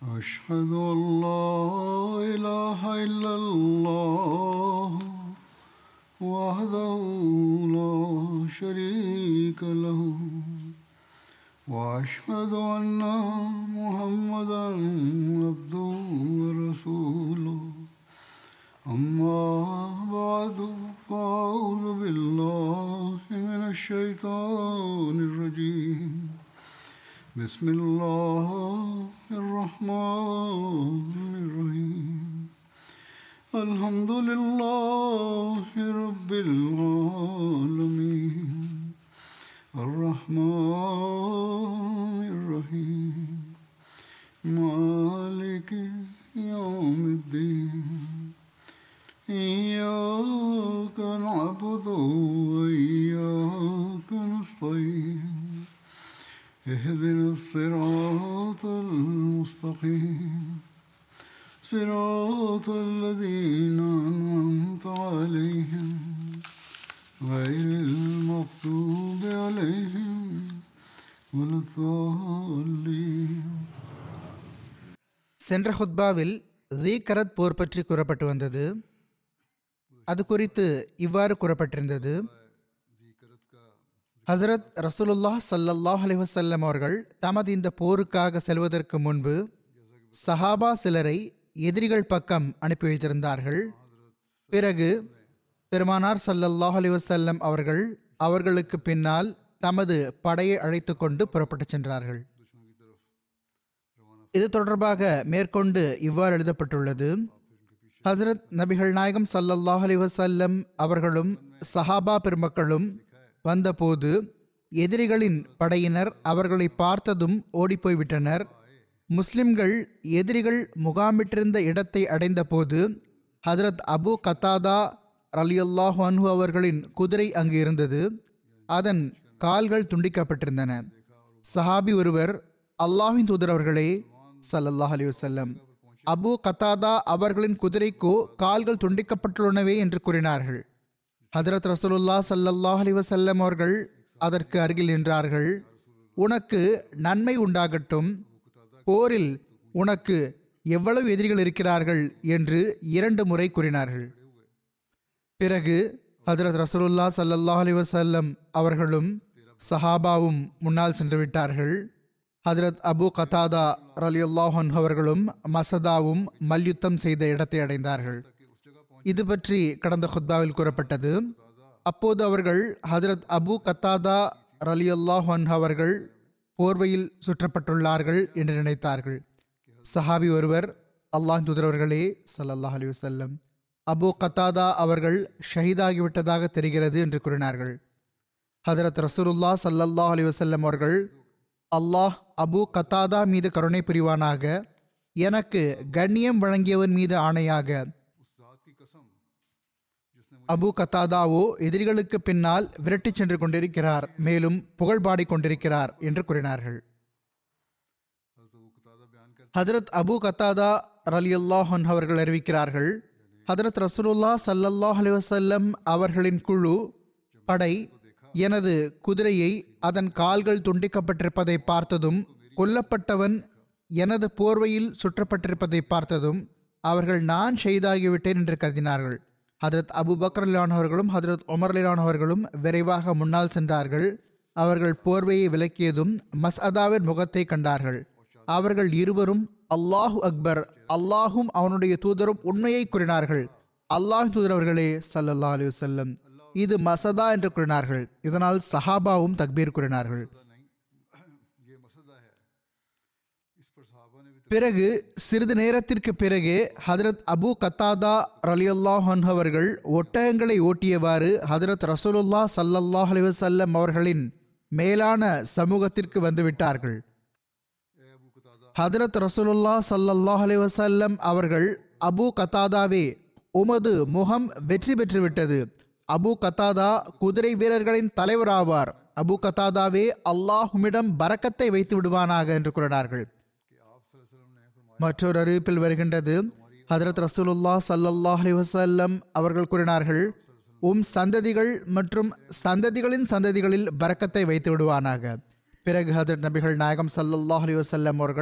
أشهد أن لا إله إلا الله وحده لا شريك له وأشهد أن محمدا عبده ورسوله أما بعد فأعوذ بالله من الشيطان الرجيم بسم الله الرحمن الرحيم الحمد لله رب العالمين الرحمن الرحيم مالك يوم الدين إياك نعبد وإياك نستعين اهدنا الصراط المستقيم صراط الذين أنعمت عليهم غير المغضوب عليهم ولا الضالين சென்ற ஹுத்பாவில் ரீகரத் போர் பற்றி கூறப்பட்டு வந்தது அது குறித்து இவ்வாறு கூறப்பட்டிருந்தது ஹசரத் ரசூலுல்லாஹ் ஸல்லல்லாஹு அலைஹி வஸல்லம் அவர்கள் தமது இந்த போருக்காக செல்வதற்கு முன்பு சஹாபா சிலரை எதிரிகள் பக்கம் அனுப்பி வைத்திருந்தார்கள் பிறகு பெருமானார் ஸல்லல்லாஹு அலைஹி வஸல்லம் அவர்கள் அவர்களுக்கு பின்னால் தமது படையை அழைத்து கொண்டு புறப்பட்டு சென்றார்கள் இது தொடர்பாக மேற்கொண்டு இவ்வாறு எழுதப்பட்டுள்ளது ஹசரத் நபிகள் நாயகம் ஸல்லல்லாஹு அலைஹி வஸல்லம் அவர்களும் சஹாபா பெருமக்களும் வந்தபோது எதிரிகளின் படையினர் அவர்களை பார்த்ததும் ஓடிப்போய்விட்டனர் முஸ்லிம்கள் எதிரிகள் முகாமிட்டிருந்த இடத்தை அடைந்தபோது ஹஜரத் அபு கத்தாதா ரலியல்லாஹு அன்ஹு அவர்களின் குதிரை அங்கு இருந்தது அதன் கால்கள் துண்டிக்கப்பட்டிருந்தன சஹாபி ஒருவர் அல்லாஹின் தூதர் அவர்களே ஸல்லல்லாஹு அலைஹி வஸல்லம் அபு கத்தாதா அவர்களின் குதிரைக்கோ கால்கள் துண்டிக்கப்பட்டுள்ளனவே என்று கூறினார்கள் ஹதரத் ரசூலுல்லா ஸல்லல்லாஹு அலைஹி வஸல்லம் அவர்கள் அதற்கு அருகில் நின்றார்கள் உனக்கு நன்மை உண்டாகட்டும் போரில் உனக்கு எவ்வளவு எதிரிகள் இருக்கிறார்கள் என்று இரண்டு முறை கூறினார்கள் பிறகு ஹதரத் ரசூலுல்லா ஸல்லல்லாஹு அலைஹி வஸல்லம் அவர்களும் சஹாபாவும் முன்னால் சென்று விட்டார்கள் ஹதரத் அபு கதாதா ரலியுல்லாஹ் அன்ஹு அவர்களும் மசதாவும் மல்யுத்தம் செய்த இடத்தை அடைந்தார்கள் இது பற்றி கடந்த ஹுத்பாவில் கூறப்பட்டது அப்போது அவர்கள் ஹஜரத் அபு கத்தாதா ரலியல்லாஹ் அன்ஹு அவர்கள் போர்வையில் சுற்றப்பட்டுள்ளார்கள் என்று நினைத்தார்கள் சஹாபி ஒருவர் அல்லாஹ் தூதரவர்களே ஸல்லல்லாஹு அலைஹி வஸல்லம் அபு கத்தாதா அவர்கள் ஷஹீதாகிவிட்டதாக தெரிகிறது என்று கூறினார்கள் ஹதரத் ரசூலுல்லா ஸல்லல்லாஹு அலைஹி வஸல்லம் அவர்கள் அல்லாஹ் அபு கத்தாதா மீது கருணை புரிவானாக எனக்கு கண்ணியம் வழங்கியவன் மீது ஆணையாக அபு கத்தாதாவோ எதிரிகளுக்கு பின்னால் விரட்டிச் சென்று கொண்டிருக்கிறார் மேலும் புகழ் பாடிக் கொண்டிருக்கிறார் என்று கூறினார்கள் ஹதரத் அபு கத்தாதா ரலியல்லாஹ் அன்ஹு அவர்கள் அறிவிக்கிறார்கள் ஹதரத் ரசூலுல்லா ஸல்லல்லாஹு அலைஹி வஸல்லம் அவர்களின் குழு படை எனது குதிரையை அதன் கால்கள் துண்டிக்கப்பட்டிருப்பதை பார்த்ததும் கொல்லப்பட்டவன் எனது போர்வையில் சுற்றப்பட்டிருப்பதை பார்த்ததும் அவர்கள் நான் ஷெய்தாகிவிட்டேன் என்று கருதினார்கள் ஹதரத் அபு பக்ரலானவர்களும் ஹதரத் உமர்லானவர்களும் விரைவாக முன்னால் சென்றார்கள் அவர்கள் போர்வையை விலக்கியதும் மஸ்அதாவின் முகத்தை கண்டார்கள் அவர்கள் இருவரும் அல்லாஹு அக்பர் அல்லாஹும் அவனுடைய தூதரும் உண்மையை கூறினார்கள் அல்லாஹ் தூதர் அவர்களே சல்லல்லா அலி வல்லம் இது மசதா என்று கூறினார்கள் இதனால் சஹாபாவும் தக்பீர் கூறினார்கள் பிறகு சிறிது நேரத்திற்கு பிறகு ஹதரத் அபு கத்தாதா ரலியல்லாஹ் அன்ஹு அவர்கள் ஒட்டகங்களை ஓட்டியவாறு ஹதரத் ரசூலுல்லா ஸல்லல்லாஹு அலைஹி வஸல்லம் அவர்களின் மேலான சமூகத்திற்கு வந்துவிட்டார்கள் ஹதரத் ரசூலுல்லா ஸல்லல்லாஹு அலைஹி வஸல்லம் அவர்கள் அபு கத்தாதாவே உமது முகம் வெற்றி பெற்றுவிட்டது அபு கத்தாதா குதிரை வீரர்களின் தலைவராவார் அபு கத்தாதாவே அல்லாஹுமிடம் பரக்கத்தை வைத்து விடுவானாக என்று கூறினார்கள் மற்றொரு அறிவிப்பில் வருகின்றது ஹதரத் ரசூலுல்லா ஸல்லல்லாஹு அலைஹி வஸல்லம் அவர்கள் கூறினார்கள் உம் சந்ததிகள் மற்றும் சந்ததிகளின் சந்ததிகளில் பரக்கத்தை வைத்து விடுவானாக பிறகு ஹதரத் நபிகள் நாயகம் ஸல்லல்லாஹு அலைஹி வஸல்லம் அவர்கள்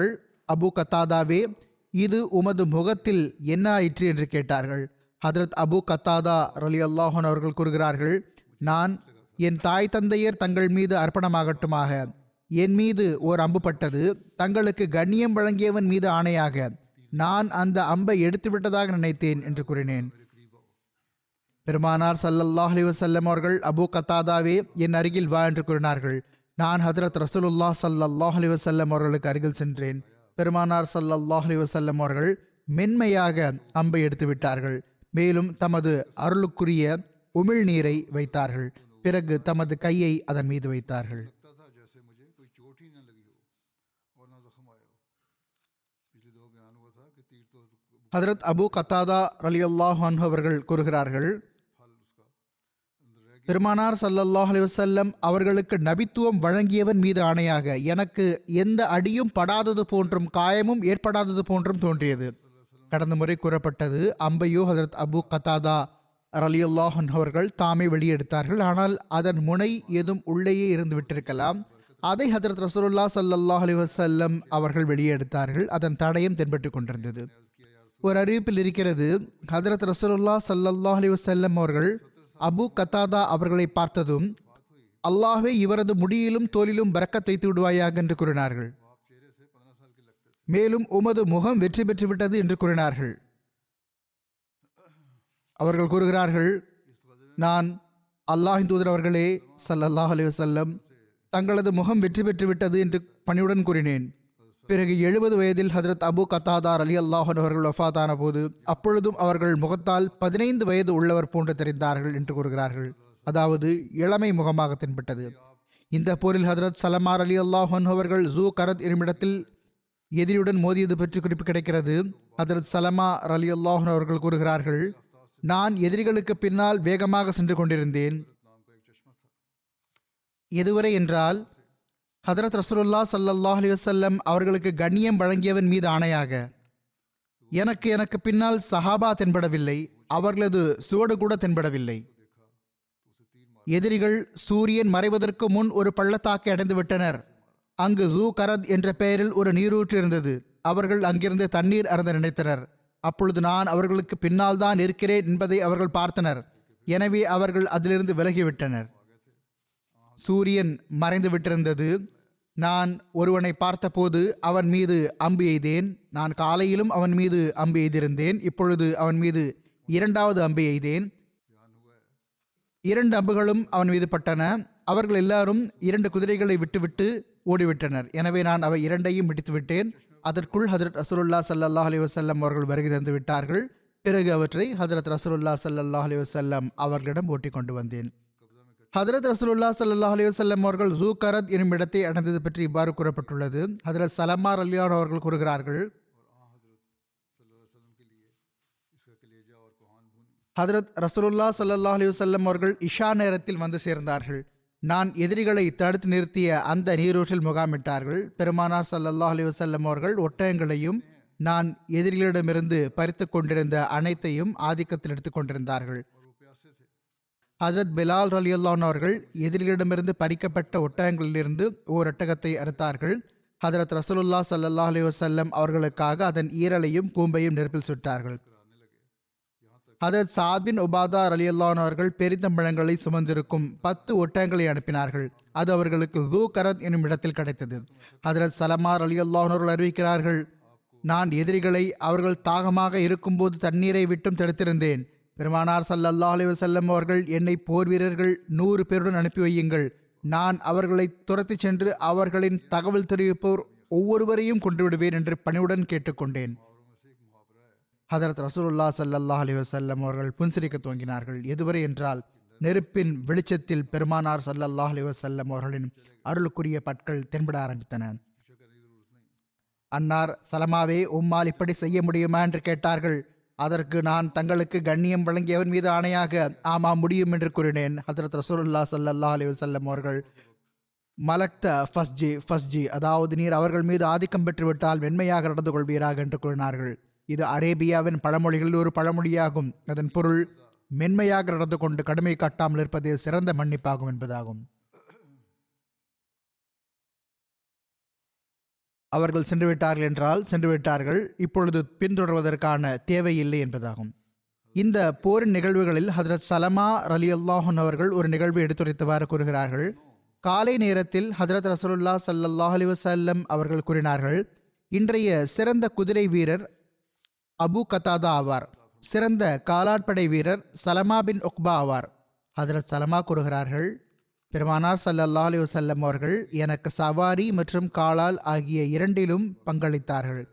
அபு கத்தாதாவே இது உமது முகத்தில் என்ன ஆயிற்று என்று கேட்டார்கள் ஹதரத் அபு கத்தாதா ரலி அல்லாஹன் அவர்கள் கூறுகிறார்கள் நான் என் தாய் தந்தையர் தங்கள் மீது அர்ப்பணமாகட்டுமாக என் மீது ஓர் அம்பு பட்டது தங்களுக்கு கண்ணியம் வழங்கியவன் மீது ஆணையாக நான் அந்த அம்பை எடுத்து விட்டதாக நினைத்தேன் என்று கூறினேன் பெருமானார் சல்லல்லாஹ் அலி வசல்லம் அவர்கள் அபு கத்தாதாவே என் அருகில் வா என்று கூறினார்கள் நான் ஹதரத் ரசூலுல்லா சல்லல்லாஹ் அலி வசல்லம் அவர்களுக்கு அருகில் சென்றேன் பெருமானார் சல்லல்லாஹ் அலி வசல்லம் அவர்கள் மென்மையாக அம்பை எடுத்து விட்டார்கள் மேலும் தமது அருளுக்குரிய உமிழ்நீரை வைத்தார்கள் பிறகு தமது கையை அதன் மீது வைத்தார்கள் लगता था जैसे मुझे कोई चोट ही न लगी हो और ना जख्म आया हो पिछले दो बयान हुआ था कि तीर तो ஹதரத் அபு கத்தாதா ரலி அல்லாஹ் அவர்கள் கூறுகிறார்கள் फल उसका अंदर रह பெருமானார் சல்லல்லாஹ் அலைஹி வஸல்லம் அவர்களுக்கு நபித்துவம் வழங்கியவன் மீது ஆணையாக எனக்கு எந்த அடியும் படாதது போன்றும் காயமும் ஏற்படாதது போன்றும் தோன்றியது கடந்த முறை கூறப்பட்டது அம்பையோ ஹதரத் அபு கத்தாதா ரலியுல்லாஹ் அவர்கள் தாமே வெளியெடுத்தார்கள் ஆனால் அதன் முனை ஏதும் உள்ளேயே இருந்து விட்டிருக்கலாம் அதை ஹதரத் ரசூலுல்லாஹ் ஸல்லல்லாஹு அலைஹி வஸல்லம் அவர்கள் வெளியெடுத்தார்கள் அதன் தடயம் தென்பட்டு கொண்டிருந்தது ஒரு அறிவிப்பில் இருக்கிறது ஹதரத் ரசூலுல்லாஹ் ஸல்லல்லாஹு அலைஹி வஸல்லம் அவர்கள் அபு கத்தாதா அவர்களை பார்த்ததும் அல்லாஹ்வே இவரது முடியிலும் தோலிலும் பரக்கத் வைத்து விடுவாயாக என்று கூறினார்கள் மேலும் உமது முகம் வெற்றி பெற்று விட்டது என்று கூறினார்கள் அவர்கள் கூறுகிறார்கள் நான் அல்லாஹின் தூதர் அவர்களே ஸல்லல்லாஹு அலைஹி வஸல்லம் தங்களது முகம் வெற்றி பெற்று விட்டது என்று பணியுடன் கூறினேன் பிறகு எழுபது வயதில் ஹஜரத் அபு கத்தாதார் அலி அல்லாஹன் அவர்கள் வஃபாத்தான போது அப்பொழுதும் அவர்கள் முகத்தால் பதினைந்து வயது உள்ளவர் போன்று தெரிந்தார்கள் என்று கூறுகிறார்கள் அதாவது இளமை முகமாக தென்பட்டது இந்த போரில் ஹஜரத் சலமார் அலி அல்லாஹன் அவர்கள் ஜூ கரத் என்னுமிடத்தில் எதிரியுடன் மோதியது பற்றி குறிப்பு கிடைக்கிறது ஹதரத் சலமா அலி அல்லாஹன் அவர்கள் கூறுகிறார்கள் நான் எதிரிகளுக்கு பின்னால் வேகமாக சென்று கொண்டிருந்தேன் எதுவரை என்றால் ஹதரத் ரசூலுல்லா ஸல்லல்லாஹு அலைஹி வஸல்லம் அவர்களுக்கு கண்ணியம் வழங்கியவன் மீது ஆணையாக எனக்கு எனக்கு பின்னால் சஹாபா தென்படவில்லை அவர்களது சுவடு கூட தென்படவில்லை எதிரிகள் சூரியன் மறைவதற்கு முன் ஒரு பள்ளத்தாக்கை அடைந்து விட்டனர் அங்கு ஜூ கரத் என்ற பெயரில் ஒரு நீரூற்று இருந்தது அவர்கள் அங்கிருந்து தண்ணீர் அருந்த நினைத்தனர் அப்பொழுது நான் அவர்களுக்கு பின்னால் தான் இருக்கிறேன் என்பதை அவர்கள் பார்த்தனர் எனவே அவர்கள் அதிலிருந்து விலகிவிட்டனர் சூரியன் மறைந்து விட்டிருந்தது நான் ஒருவனை பார்த்தபோது அவன் மீது அம்பு எய்தேன் நான் காலையிலும் அவன் மீது அம்பு எய்திருந்தேன் இப்பொழுது அவன் மீது இரண்டாவது அம்பு எய்தேன் இரண்டு அம்புகளும் அவன் மீது பட்டன அவர்கள் எல்லாரும் இரண்டு குதிரைகளை விட்டுவிட்டு ஓடிவிட்டனர் எனவே நான் அவை இரண்டையும் பிடித்து விட்டேன் அதற்குள் ஹதரத் ரசூலுல்லா ஸல்லல்லாஹு அலைஹி வஸல்லம் அவர்கள் வருகை தந்து விட்டார்கள் பிறகு அவற்றை ஹதரத் ரசூலுல்லா ஸல்லல்லாஹு அலைஹி வஸல்லம் அவர்களிடம் ஓட்டிக் கொண்டு வந்தேன் ஹதரத் ரசூலுல்லா ஸல்லல்லாஹு அலைஹி வஸல்லம் அவர்கள் ஜூகரத் எனும் இடத்தை அடைந்தது பற்றி இவ்வாறு கூறப்பட்டுள்ளது ஹதரத் சலமார் அலியான் அவர்கள் கூறுகிறார்கள் ஹதரத் ரசூலுல்லா ஸல்லல்லாஹு அலைஹி வஸல்லம் அவர்கள் இஷா நேரத்தில் வந்து சேர்ந்தார்கள் நான் எதிரிகளை தடுத்து நிறுத்திய அந்த நீரூற்றில் முகாமிட்டார்கள் பெருமானார் ஸல்லல்லாஹு அலைஹி வஸல்லம் அவர்கள் ஒட்டகங்களையும் நான் எதிரிகளிடமிருந்து பறித்து கொண்டிருந்த அனைத்தையும் ஆதிக்கத்தில் எடுத்துக் கொண்டிருந்தார்கள் ஹஜரத் பிலால் ரலியுல்லான் அவர்கள் எதிரிகளிடமிருந்து பறிக்கப்பட்ட ஒட்டகங்களிலிருந்து ஓர் ஒட்டகத்தை அறுத்தார்கள் ஹதரத் ரசூலுல்லா ஸல்லல்லாஹு அலைஹி வஸல்லம் அவர்களுக்காக அதன் ஈரலையும் கூம்பையும் நெருப்பில் சுட்டார்கள் ஹதரத் சாத் பின் உபாதா ரலியல்லான் அவர்கள் பெரிதம்பழங்களை சுமந்திருக்கும் பத்து ஒட்டகங்களை அனுப்பினார்கள் அது அவர்களுக்கு ஜூ கரத் என்னும் இடத்தில் கிடைத்தது ஹதரத் சலமார் ரலியல்லான் அவர்கள் அறிவிக்கிறார்கள் நான் எதிரிகளை அவர்கள் தாகமாக இருக்கும்போது தண்ணீரை விட்டும் தடுத்திருந்தேன் பெருமானார் ஸல்லல்லாஹு அலைஹி வஸல்லம் அவர்கள் என்னை போர் வீரர்கள் நூறு பேருடன் அனுப்பி வையுங்கள் நான் அவர்களை துரத்திச் சென்று அவர்களின் தகவல் தெரிவிப்போர் ஒவ்வொருவரையும் கொண்டு விடுவேன் என்று பணிவுடன் கேட்டுக்கொண்டேன் ஹதரத் ரசூலுல்லா ஸல்லல்லாஹு அலைஹி வஸல்லம் அவர்கள் புன்சிரிக்க துவங்கினார்கள் எதுவரை என்றால் நெருப்பின் வெளிச்சத்தில் பெருமானார் ஸல்லல்லாஹு அலைஹி வஸல்லம் அவர்களின் அருளுக்குரிய பற்கள் தென்பட ஆரம்பித்தன அன்னார் சலமாவே உம்மால் இப்படி செய்ய முடியுமா என்று கேட்டார்கள் அதற்கு நான் தங்களுக்கு கண்ணியம் வழங்கியவன் மீது ஆணையாக ஆமாம் முடியும் என்று கூறினேன் ஹதரத் ரசூலுல்லா ஸல்லல்லாஹு அலைஹி வஸல்லம் அவர்கள் மலக்த ஃபஸ்ஜி ஃபஸ்ஜி அதாவது நீர் அவர்கள் மீது ஆதிக்கம் பெற்றுவிட்டால் மென்மையாக நடந்து கொள்வீராக என்று கூறினார்கள் இது அரேபியாவின் பழமொழிகளில் ஒரு பழமொழியாகும் அதன் பொருள் மென்மையாக நடந்து கொண்டு கடுமை காட்டாமல் இருப்பது சிறந்த மன்னிப்பாகும் என்பதாகும் அவர்கள் சென்று விட்டார்கள் என்றால் சென்று விட்டார்கள் இப்பொழுது பின்தொடர்வதற்கான தேவையில்லை என்பதாகும் இந்த போரின் நிகழ்வுகளில் ஹதரத் சலமா ரலி அல்லாஹன் அவர்கள் ஒரு நிகழ்வை எடுத்துரைத்தவாறு கூறுகிறார்கள் காலை நேரத்தில் ஹதரத் ரசூலுல்லா ஸல்லல்லாஹு அலைஹி வஸல்லம் அவர்கள் கூறினார்கள் இன்றைய சிறந்த குதிரை வீரர் அபு கத்தாதா ஆவார் சிறந்த காலாட்படை வீரர் சலமா பின் உக்பா ஆவார் ஹதரத் சலமா கூறுகிறார்கள் பெருமானார் ஸல்லல்லாஹு அலைஹி வஸல்லம் அவர்கள் எனக்கு சவாரி மற்றும் காலால் ஆகிய இரண்டிலும் பங்களித்தார்கள்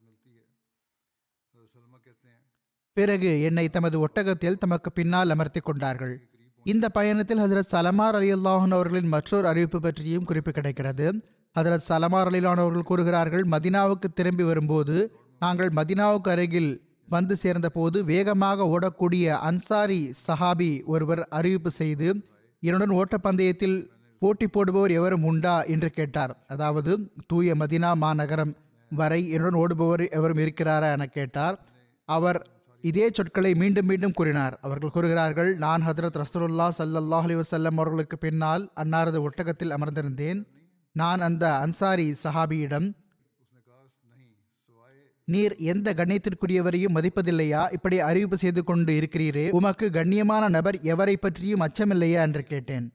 हज़रत सलमा कहते हैं பிறகு என்னை தமது ஒட்டகத்தில் தமக்கு பின்னால் அமர்த்தி கொண்டார்கள் இந்த பயணத்தில் ஹசரத் சலமார் அலி அல்லாஹன் அவர்களின் மற்றொரு அறிவிப்பு பற்றியும் குறிப்பு கிடைக்கிறது ஹசரத் சலமார் அலிலான் அவர்கள் கூறுகிறார்கள் மதினாவுக்கு திரும்பி வரும்போது நாங்கள் மதினாவுக்கு அருகில் வந்து சேர்ந்தபோது வேகமாக ஓடக்கூடிய அன்சாரி சஹாபி ஒருவர் அறிவிப்பு செய்து என்னுடன் ஓட்டப்பந்தயத்தில் போட்டி போடுபவர் எவரும் உண்டா என்று கேட்டார் அதாவது தூய மதினா மாநகரம் வரை என்னுடன் ஓடுபவர் எவரும் இருக்கிறாரா என கேட்டார் அவர் இதே சொற்களை மீண்டும் மீண்டும் கூறினார் அவர்கள் கூறுகிறார்கள் நான் ஹதரத் ரசூலுல்லா ஸல்லல்லாஹு அலைஹி வஸல்லம் அவர்களுக்கு பின்னால் அன்னாரது ஒட்டகத்தில் அமர்ந்திருந்தேன் நான் அந்த அன்சாரி சஹாபியிடம் उसने कहा नहीं सिवाय நீர் எந்த கண்ணியத்திற்குரியவரையும் மதிப்பதில்லையா இப்படி அறிவிப்பு செய்து கொண்டு இருக்கிறீரே உமக்கு கண்ணியமான நபர் எவரை பற்றியும் அச்சமில்லையா என்று கேட்டேன்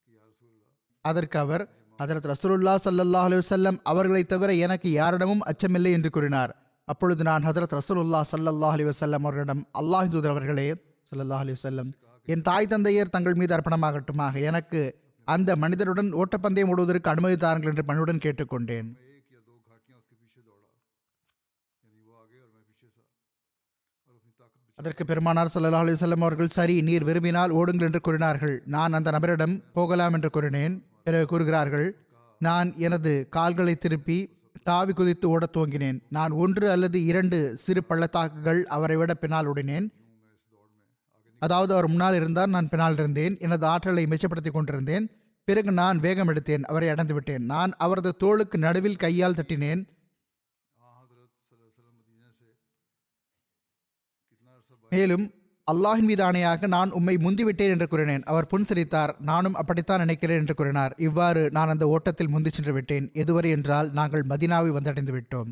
அதற்கு அவர் ஹதரத் ரசூலுல்லா ஸல்லல்லாஹு அலைஹி வஸல்லம் அவர்களை தவிர எனக்கு யாரிடமும் அச்சமில்லை என்று கூறினார் அப்பொழுது நான் ஹதரத் ரசூலுல்லா ஸல்லல்லாஹு அலைஹி வஸல்லம் அவர்களிடம் அல்லாஹ் தூதர் அவர்களே ஸல்லல்லாஹு அலைஹி வஸல்லம் என் தாய் தந்தையர் தங்கள் மீது அர்ப்பணமாகட்டுமாக எனக்கு அந்த மனிதருடன் ஓட்டப்பந்தயம் ஓடுவதற்கு அனுமதி தாருங்கள் என்று பணியுடன் கேட்டுக்கொண்டேன் मैं एक या दो घाटियां उसके पीछे दौड़ा यानी वो आगे और मैं पीछे था और अपनी ताकत बचा அதற்கு பெருமானார் ஸல்லல்லாஹு அலைஹி வஸல்லம் அவர்கள் சரி நீர் விரும்பினால் ஓடுங்கள் என்று கூறினார்கள் நான் அந்த நபரிடம் போகலாம் என்று கூறினேன் பிறகு கூறுகிறார்கள் நான் எனது கால்களை திருப்பி தாவி குதித்து ஓடத் துவங்கினேன் நான் ஒன்று அல்லது இரண்டு சிறு பள்ளத்தாக்குகள் அவரை விட பின்னால் ஓடினேன் அதாவது அவர் முன்னால் இருந்தார் நான் பின்னால் இருந்தேன் எனது ஆற்றலை மிச்சப்படுத்திக் கொண்டிருந்தேன் பிறகு நான் வேகம் எடுத்தேன் அவரை அடைந்து விட்டேன் நான் அவரது தோளுக்கு நடுவில் கையால் தட்டினேன் हाँ हजरत सल्लल्लाहु अलैहि वसल्लम मदीना से कितना अरसा बाद மேலும் அல்லாஹின் மீது ஆணையாக நான் உம்மை முந்திவிட்டேன் என்று கூறினேன் அவர் புன்சிரித்தார் நானும் அப்படித்தான் நினைக்கிறேன் என்று கூறினார் இவ்வாறு நான் அந்த ஓட்டத்தில் முந்தி சென்று விட்டேன் எதுவரை என்றால் நாங்கள் மதினாவை வந்தடைந்து விட்டோம்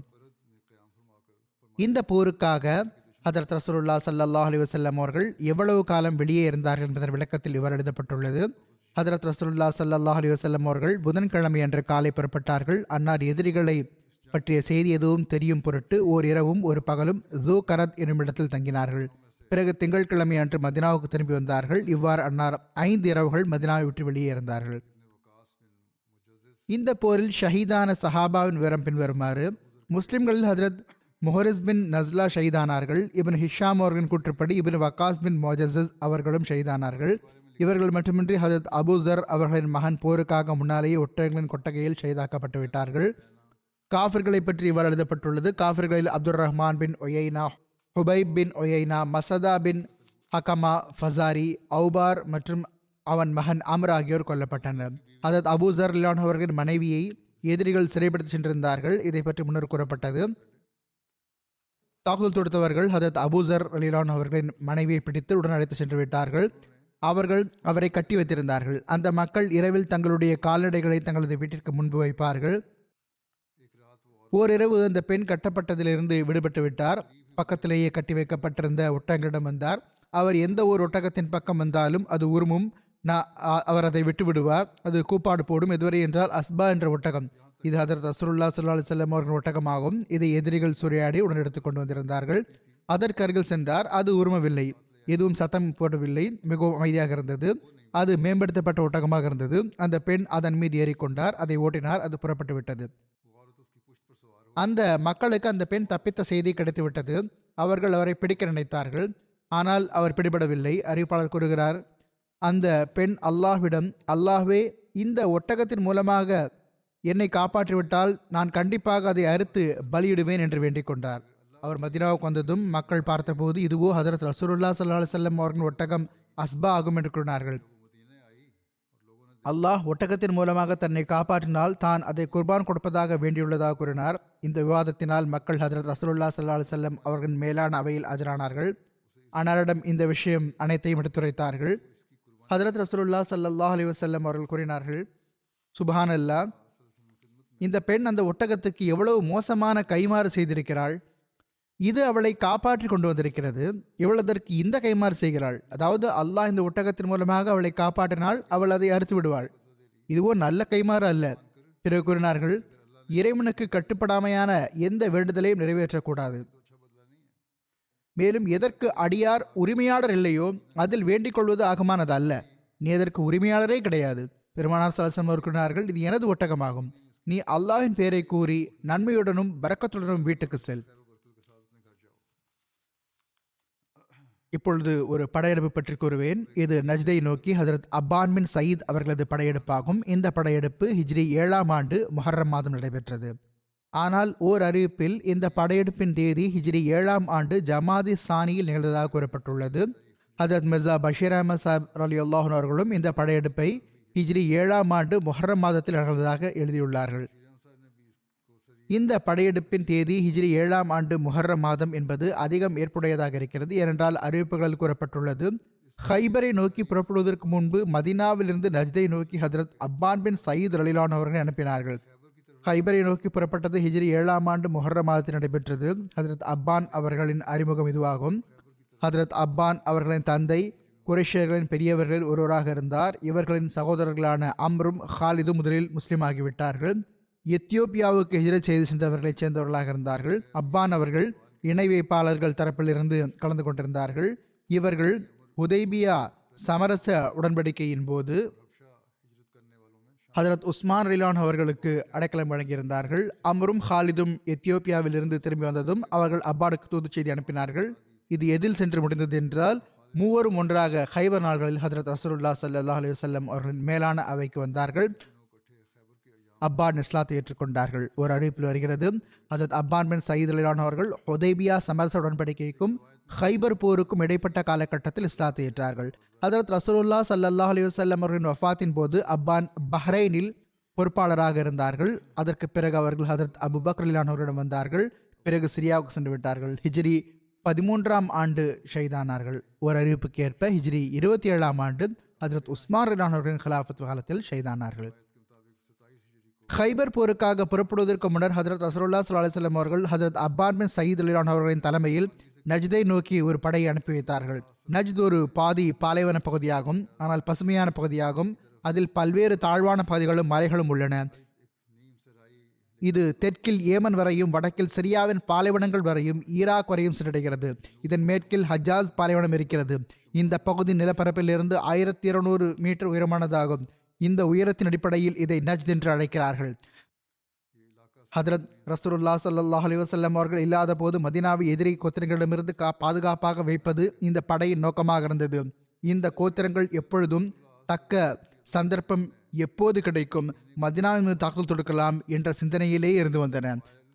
இந்த போருக்காக ஹதரத் ரசூலுல்லாஹ் ஸல்லல்லாஹு அலைஹி வஸல்லம் அவர்கள் எவ்வளவு காலம் வெளியே இருந்தார்கள் என்பதன் விளக்கத்தில் இவ்வாறு எழுதப்பட்டுள்ளது ஹதரத் ரசூலுல்லாஹ் ஸல்லல்லாஹு அலைஹி வஸல்லம் அவர்கள் புதன்கிழமை அன்று காலை புறப்பட்டார்கள் அன்னார் எதிரிகளை பற்றிய செய்தி எதுவும் தெரியும் பொருட்டு ஓர் இரவும் ஒரு பகலும் ஜூ கரத் என்னும் இடத்தில் தங்கினார்கள் பிறகு திங்கட்கிழமை அன்று மதினாவுக்கு திரும்பி வந்தார்கள் இவ்வாறு அன்னார் ஐந்து இரவுகள் மதினாவை விட்டு வெளியே இருந்தார்கள் இந்த போரில் ஷஹீதான சஹாபாவின் விவரம் பின்வருமாறு முஸ்லிம்களில் ஹஜரத் முஹரிஸ் பின் நஸ்லா ஷஹீதானார்கள் இபின் ஹிஷாம் அவர்களின் கூற்றுப்படி இபின் வக்காஸ் பின் மோஜசஸ் அவர்களும் ஷஹீதானார்கள் இவர்கள் மட்டுமின்றி ஹஜரத் அபூதர் அவர்களின் மகன் போருக்காக முன்னாலேயே ஒட்டகங்களின் கொட்டகையில் ஷஹீதாக்கப்பட்டு விட்டார்கள் காஃபிர்களை பற்றி இவ்வாறு எழுதப்பட்டுள்ளது காஃபிர்களில் அப்துல் ரஹ்மான் பின் ஒயைனா ஹுபைப் பின் ஒயைனா மசதா பின் ஹகமா ஃபசாரி அவுபார் மற்றும் அவன் மகன் அமர் ஆகியோர் கொல்லப்பட்டனர் அதத் அபூசர் லிலான் அவர்களின் மனைவியை எதிரிகள் சிறைப்படுத்தி சென்றிருந்தார்கள் இதை பற்றி முன்னர் கூறப்பட்டது தாக்குதல் தொடுத்தவர்கள் ஹதத் அபூசர் அலிலான் அவர்களின் மனைவியை பிடித்து உடன் அழைத்து சென்று விட்டார்கள் அவர்கள் அவரை கட்டி வைத்திருந்தார்கள் அந்த மக்கள் இரவில் தங்களுடைய கால்நடைகளை தங்களது வீட்டிற்கு முன்பு வைப்பார்கள் ஓரிரவு அந்த பெண் கட்டப்பட்டதிலிருந்து விடுபட்டு விட்டார் பக்கத்திலேயே கட்டி வைக்கப்பட்டிருந்த ஒட்டகங்களிடம் வந்தார் அவர் எந்த ஒரு ஒட்டகத்தின் பக்கம் வந்தாலும் அது உருமும் நான் அ- அவர் அதை விட்டு விடுவார் அது கூப்பாடு போடும் எதுவரை என்றால் அஸ்பா என்ற ஒட்டகம் இது ஹதரத் அஸ்ருல்லா சல்லா அலிசல்லம் அவர்கள் ஒட்டகமாகும் இதை எதிரிகள் சூறையாடி உடன் எடுத்துக் கொண்டு வந்திருந்தார்கள் அதற்கு அருகில் சென்றார் அது உருமவில்லை எதுவும் சத்தம் போடவில்லை மிகவும் அமைதியாக இருந்தது அது மேம்படுத்தப்பட்ட ஒட்டகமாக இருந்தது அந்த பெண் அதன் மீது ஏறிக்கொண்டார் அதை ஓட்டினார் அது புறப்பட்டு விட்டது அந்த மக்களுக்கு அந்த பெண் தப்பித்த செய்தி கிடைத்துவிட்டது அவர்கள் அவரை பிடிக்க நினைத்தார்கள் ஆனால் அவர் பிடிபடவில்லை அறிவிப்பாளர் கூறுகிறார் அந்த பெண் அல்லாஹ்விடம் அல்லாஹ்வே இந்த ஒட்டகத்தின் மூலமாக என்னை காப்பாற்றிவிட்டால் நான் கண்டிப்பாக அதை அறுத்து பலியிடுவேன் என்று வேண்டிக் கொண்டார் அவர் மதினாவுக்கு வந்ததும் மக்கள் பார்த்தபோது இதுவோ ஹதரத் ரசூலுல்லா ஸல்லல்லாஹு அலைஹி வஸல்லம் அவர்களின் ஒட்டகம் அஸ்பா ஆகும் என்று கூறினார்கள் அல்லாஹ் ஒட்டகத்தின் மூலமாக தன்னை காப்பாற்றினால் தான் அதை குர்பான் கொடுப்பதாக வேண்டியுள்ளதாக கூறினார் இந்த விவாதத்தினால் மக்கள் ஹதரத் ரசூலுல்லா ஸல்லல்லாஹு அலைஹி வஸல்லம் அவர்களின் மேலான அவையில் ஆஜரானார்கள் அன்னாரிடம் இந்த விஷயம் அனைத்தையும் எடுத்துரைத்தார்கள் ஹதரத் ரசூலுல்லா ஸல்லல்லாஹு அலைஹி வஸல்லம் அவர்கள் கூறினார்கள் சுபஹான் அல்லாஹ் இந்த பெண் அந்த ஒட்டகத்துக்கு எவ்வளவு மோசமான கைமாறு செய்திருக்கிறாள் இது அவளை காப்பாற்றி கொண்டு வந்திருக்கிறது இவள் அதற்கு இந்த கைமாறு செய்கிறாள் அதாவது அல்லாஹ் இந்த ஒட்டகத்தின் மூலமாக அவளை காப்பாற்றினால் அவள் அதை அறுத்து விடுவாள் இதுவோ நல்ல கைமாறு அல்ல பிறகு கூறினார்கள் இறைவனுக்கு கட்டுப்படாமையான எந்த வேண்டுதலையும் நிறைவேற்றக்கூடாது மேலும் எதற்கு அடியார் உரிமையாளர் இல்லையோ அதில் வேண்டிக் கொள்வது ஆகமானது அல்ல நீ அதற்கு உரிமையாளரே கிடையாது பெருமானார் சலசம் அவர் கூறினார்கள் இது எனது ஒட்டகமாகும் நீ அல்லாஹ்வின் பெயரை கூறி நன்மையுடனும் பரக்கத்துடனும் வீட்டுக்கு செல் இப்பொழுது ஒரு படையெடுப்பு பற்றி கூறுவேன் இது நஜ்தை நோக்கி ஹசரத் அப்பான் பின் சயீத் அவர்களது படையெடுப்பாகும் இந்த படையெடுப்பு ஹிஜ்ரி ஏழாம் ஆண்டு முஹர்ரம் மாதம் நடைபெற்றது ஆனால் ஓர் அறிவிப்பில் இந்த படையெடுப்பின் தேதி ஹிஜ்ரி ஏழாம் ஆண்டு ஜமாதி சானியில் நிகழ்ந்ததாக கூறப்பட்டுள்ளது ஹதரத் மிர்சா பஷீர் அஹமத் சாப் அலி அல்லாஹன் அவர்களும் இந்த படையெடுப்பை ஹிஜ்ரி ஏழாம் ஆண்டு முஹர்ரம் மாதத்தில் நிகழ்ந்ததாக எழுதியுள்ளார்கள் இந்த படையெடுப்பின் தேதி ஹிஜ்ரி ஏழாம் ஆண்டு முஹர்ரம் மாதம் என்பது அதிகம் ஏற்புடையதாக இருக்கிறது ஏனென்றால் அறிவிப்புகள் கூறப்பட்டுள்ளது ஹைபரை நோக்கி புறப்படுவதற்கு முன்பு மதினாவிலிருந்து நஜ்தை நோக்கி ஹதரத் அப்பான் பின் சயீத் ரலிலான் அவர்களை அனுப்பினார்கள் ஹைபரை நோக்கி புறப்பட்டது ஹிஜ்ரி ஏழாம் ஆண்டு முஹர்ரம் மாதத்தில் நடைபெற்றது ஹதரத் அப்பான் அவர்களின் அறிமுகம் இதுவாகும் ஹதரத் அப்பான் அவர்களின் தந்தை குரேஷியர்களின் பெரியவர்களில் ஒருவராக இருந்தார் இவர்களின் சகோதரர்களான அம்ரும் ஹாலிதும் முதலில் முஸ்லீம் ஆகிவிட்டார்கள் எத்தியோப்பியாவுக்கு ஹிஜரத் செய்து சென்றவர்களைச் சேர்ந்தவர்களாக இருந்தார்கள் அப்பான் அவர்கள் இணை வைப்பாளர்கள் தரப்பிலிருந்து கலந்து கொண்டிருந்தார்கள் இவர்கள் உதைபியா சமரச உடன்படிக்கையின் போது ஹதரத் உஸ்மான் ரிலான் அவர்களுக்கு அடைக்கலம் வழங்கியிருந்தார்கள் அமரும் ஹாலிதும் எத்தியோப்பியாவிலிருந்து திரும்பி வந்ததும் அவர்கள் அப்பானுக்கு தூது செய்தி அனுப்பினார்கள் இது எதில் சென்று முடிந்தது என்றால் மூவரும் ஒன்றாக ஹைபர் நாள்களில் ஹதரத் ரசூலுல்லா சல்லாஹ் அலி வல்லம் அவர்களின் மேலான அவைக்கு வந்தார்கள் அப்பான் இஸ்லாத்தை ஏற்றுக்கொண்டார்கள் ஒரு அறிவிப்பில் வருகிறது ஹசரத் அப்பான் பின் சயீத் அலிலான் அவர்கள் ஹொதைபியா சமரச உடன்படிக்கைக்கும் ஹைபர் போருக்கும் இடைப்பட்ட காலகட்டத்தில் இஸ்லாத்தை ஏற்றார்கள் ஹதரத் ரசூலுல்லா சல்லல்லாஹ் அலி வல்லம் அவர்களின் வஃபாத்தின் போது அப்பான் பஹ்ரைனில் பொறுப்பாளராக இருந்தார்கள் அதற்கு பிறகு அவர்கள் ஹதரத் அபு பக்ர் அலிலான் அவர்களிடம் வந்தார்கள் பிறகு சிரியாவுக்கு சென்று விட்டார்கள் ஹிஜ்ரி பதிமூன்றாம் ஆண்டு ஷைதானார்கள் ஒரு அறிவிப்புக்கு ஏற்ப ஹிஜ்ரி இருபத்தி ஏழாம் ஆண்டு ஹதரத் உஸ்மான் ரிலான் அவர்களின் ஹிலாஃபத் காலத்தில் ஷைதானார்கள் ஹைபர் போருக்காக புறப்படுவதற்கு முன்னர் ஹதரத் ரசருல்லா சல்லாஹம் அவர்கள் ஹதரத் அப்பான் பின் சயீத் அலிலான் அவர்களின் தலைமையில் நஜ்தை நோக்கி ஒரு படையை அனுப்பி வைத்தார்கள் நஜ்த் ஒரு பாதி பாலைவன பகுதியாகும் ஆனால் பசுமையான பகுதியாகும் அதில் பல்வேறு தாழ்வான பகுதிகளும் மலைகளும் உள்ளன இது தெற்கில் ஏமன் வரையும் வடக்கில் சிரியாவின் பாலைவனங்கள் வரையும் ஈராக் வரையும் சென்றடைகிறது இதன் மேற்கில் ஹஜாஸ் பாலைவனம் இருக்கிறது இந்த பகுதி நிலப்பரப்பில் இருந்து ஆயிரத்தி இருநூறு மீட்டர் உயரமானதாகும் இந்த உயரத்தின் அடிப்படையில் இதை நஜ்த் என்று அழைக்கிறார்கள் ஹதரத் ரசூலுல்லா சல்லாஹ் அலி வசல்லம் அவர்கள் இல்லாத போது மதினாவை எதிரி கோத்திரங்களிடமிருந்து கா பாதுகாப்பாக வைப்பது இந்த படையின் நோக்கமாக இருந்தது இந்த கோத்திரங்கள் எப்பொழுதும் தக்க சந்தர்ப்பம் எப்போது கிடைக்கும் மதினாவின் மீது தாக்குதல் தொடுக்கலாம் என்ற சிந்தனையிலே இருந்து வந்தன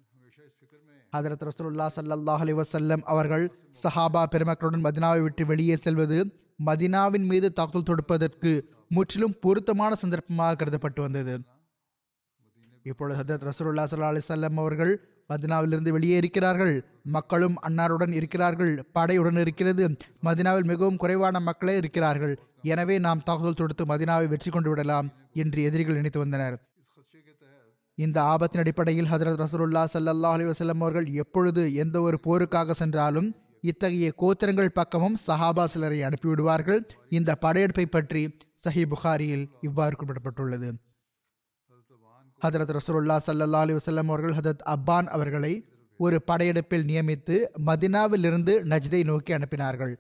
ஹதரத் ரசூலுல்லா சல்லாஹ் அலி வசல்லம் அவர்கள் சஹாபா பெருமக்களுடன் மதினாவை விட்டு வெளியே செல்வது மதினாவின் மீது தாக்குதல் தொடுப்பதற்கு முற்றிலும் பொருத்தமான சந்தர்ப்பமாக கருதப்பட்டு வந்தது இப்பொழுது ஹதரத் ரசூலுல்லா சல்லா அலிசல்லம் அவர்கள் மதினாவிலிருந்து வெளியே இருக்கிறார்கள் மக்களும் அன்னாருடன் இருக்கிறார்கள் படையுடன் இருக்கிறது மதினாவில் மிகவும் குறைவான மக்களே இருக்கிறார்கள் எனவே நாம் தாக்குதல் தொடுத்து மதினாவை வெற்றி கொண்டு விடலாம் என்று எதிரிகள் நினைத்து வந்தனர் இந்த ஆபத்தின் அடிப்படையில் ஹதரத் ரசூலுல்லா சல்லா அலி வசல்லம் அவர்கள் எப்பொழுது எந்த ஒரு போருக்காக சென்றாலும் இத்தகைய கோத்திரங்கள் பக்கமும் சஹாபா சிலரை அனுப்பிவிடுவார்கள் இந்த படையெடுப்பை பற்றி சஹி புகாரியில் இவ்வாறு குறிப்பிடப்பட்டுள்ளது ஹதரத் ரசூலுல்லா சல்லா அலி வசல்லம் அவர்கள் ஹதரத் அப்பான் அவர்களை ஒரு படையெடுப்பில் நியமித்து மதினாவிலிருந்து நஜ்தை நோக்கி அனுப்பினார்கள்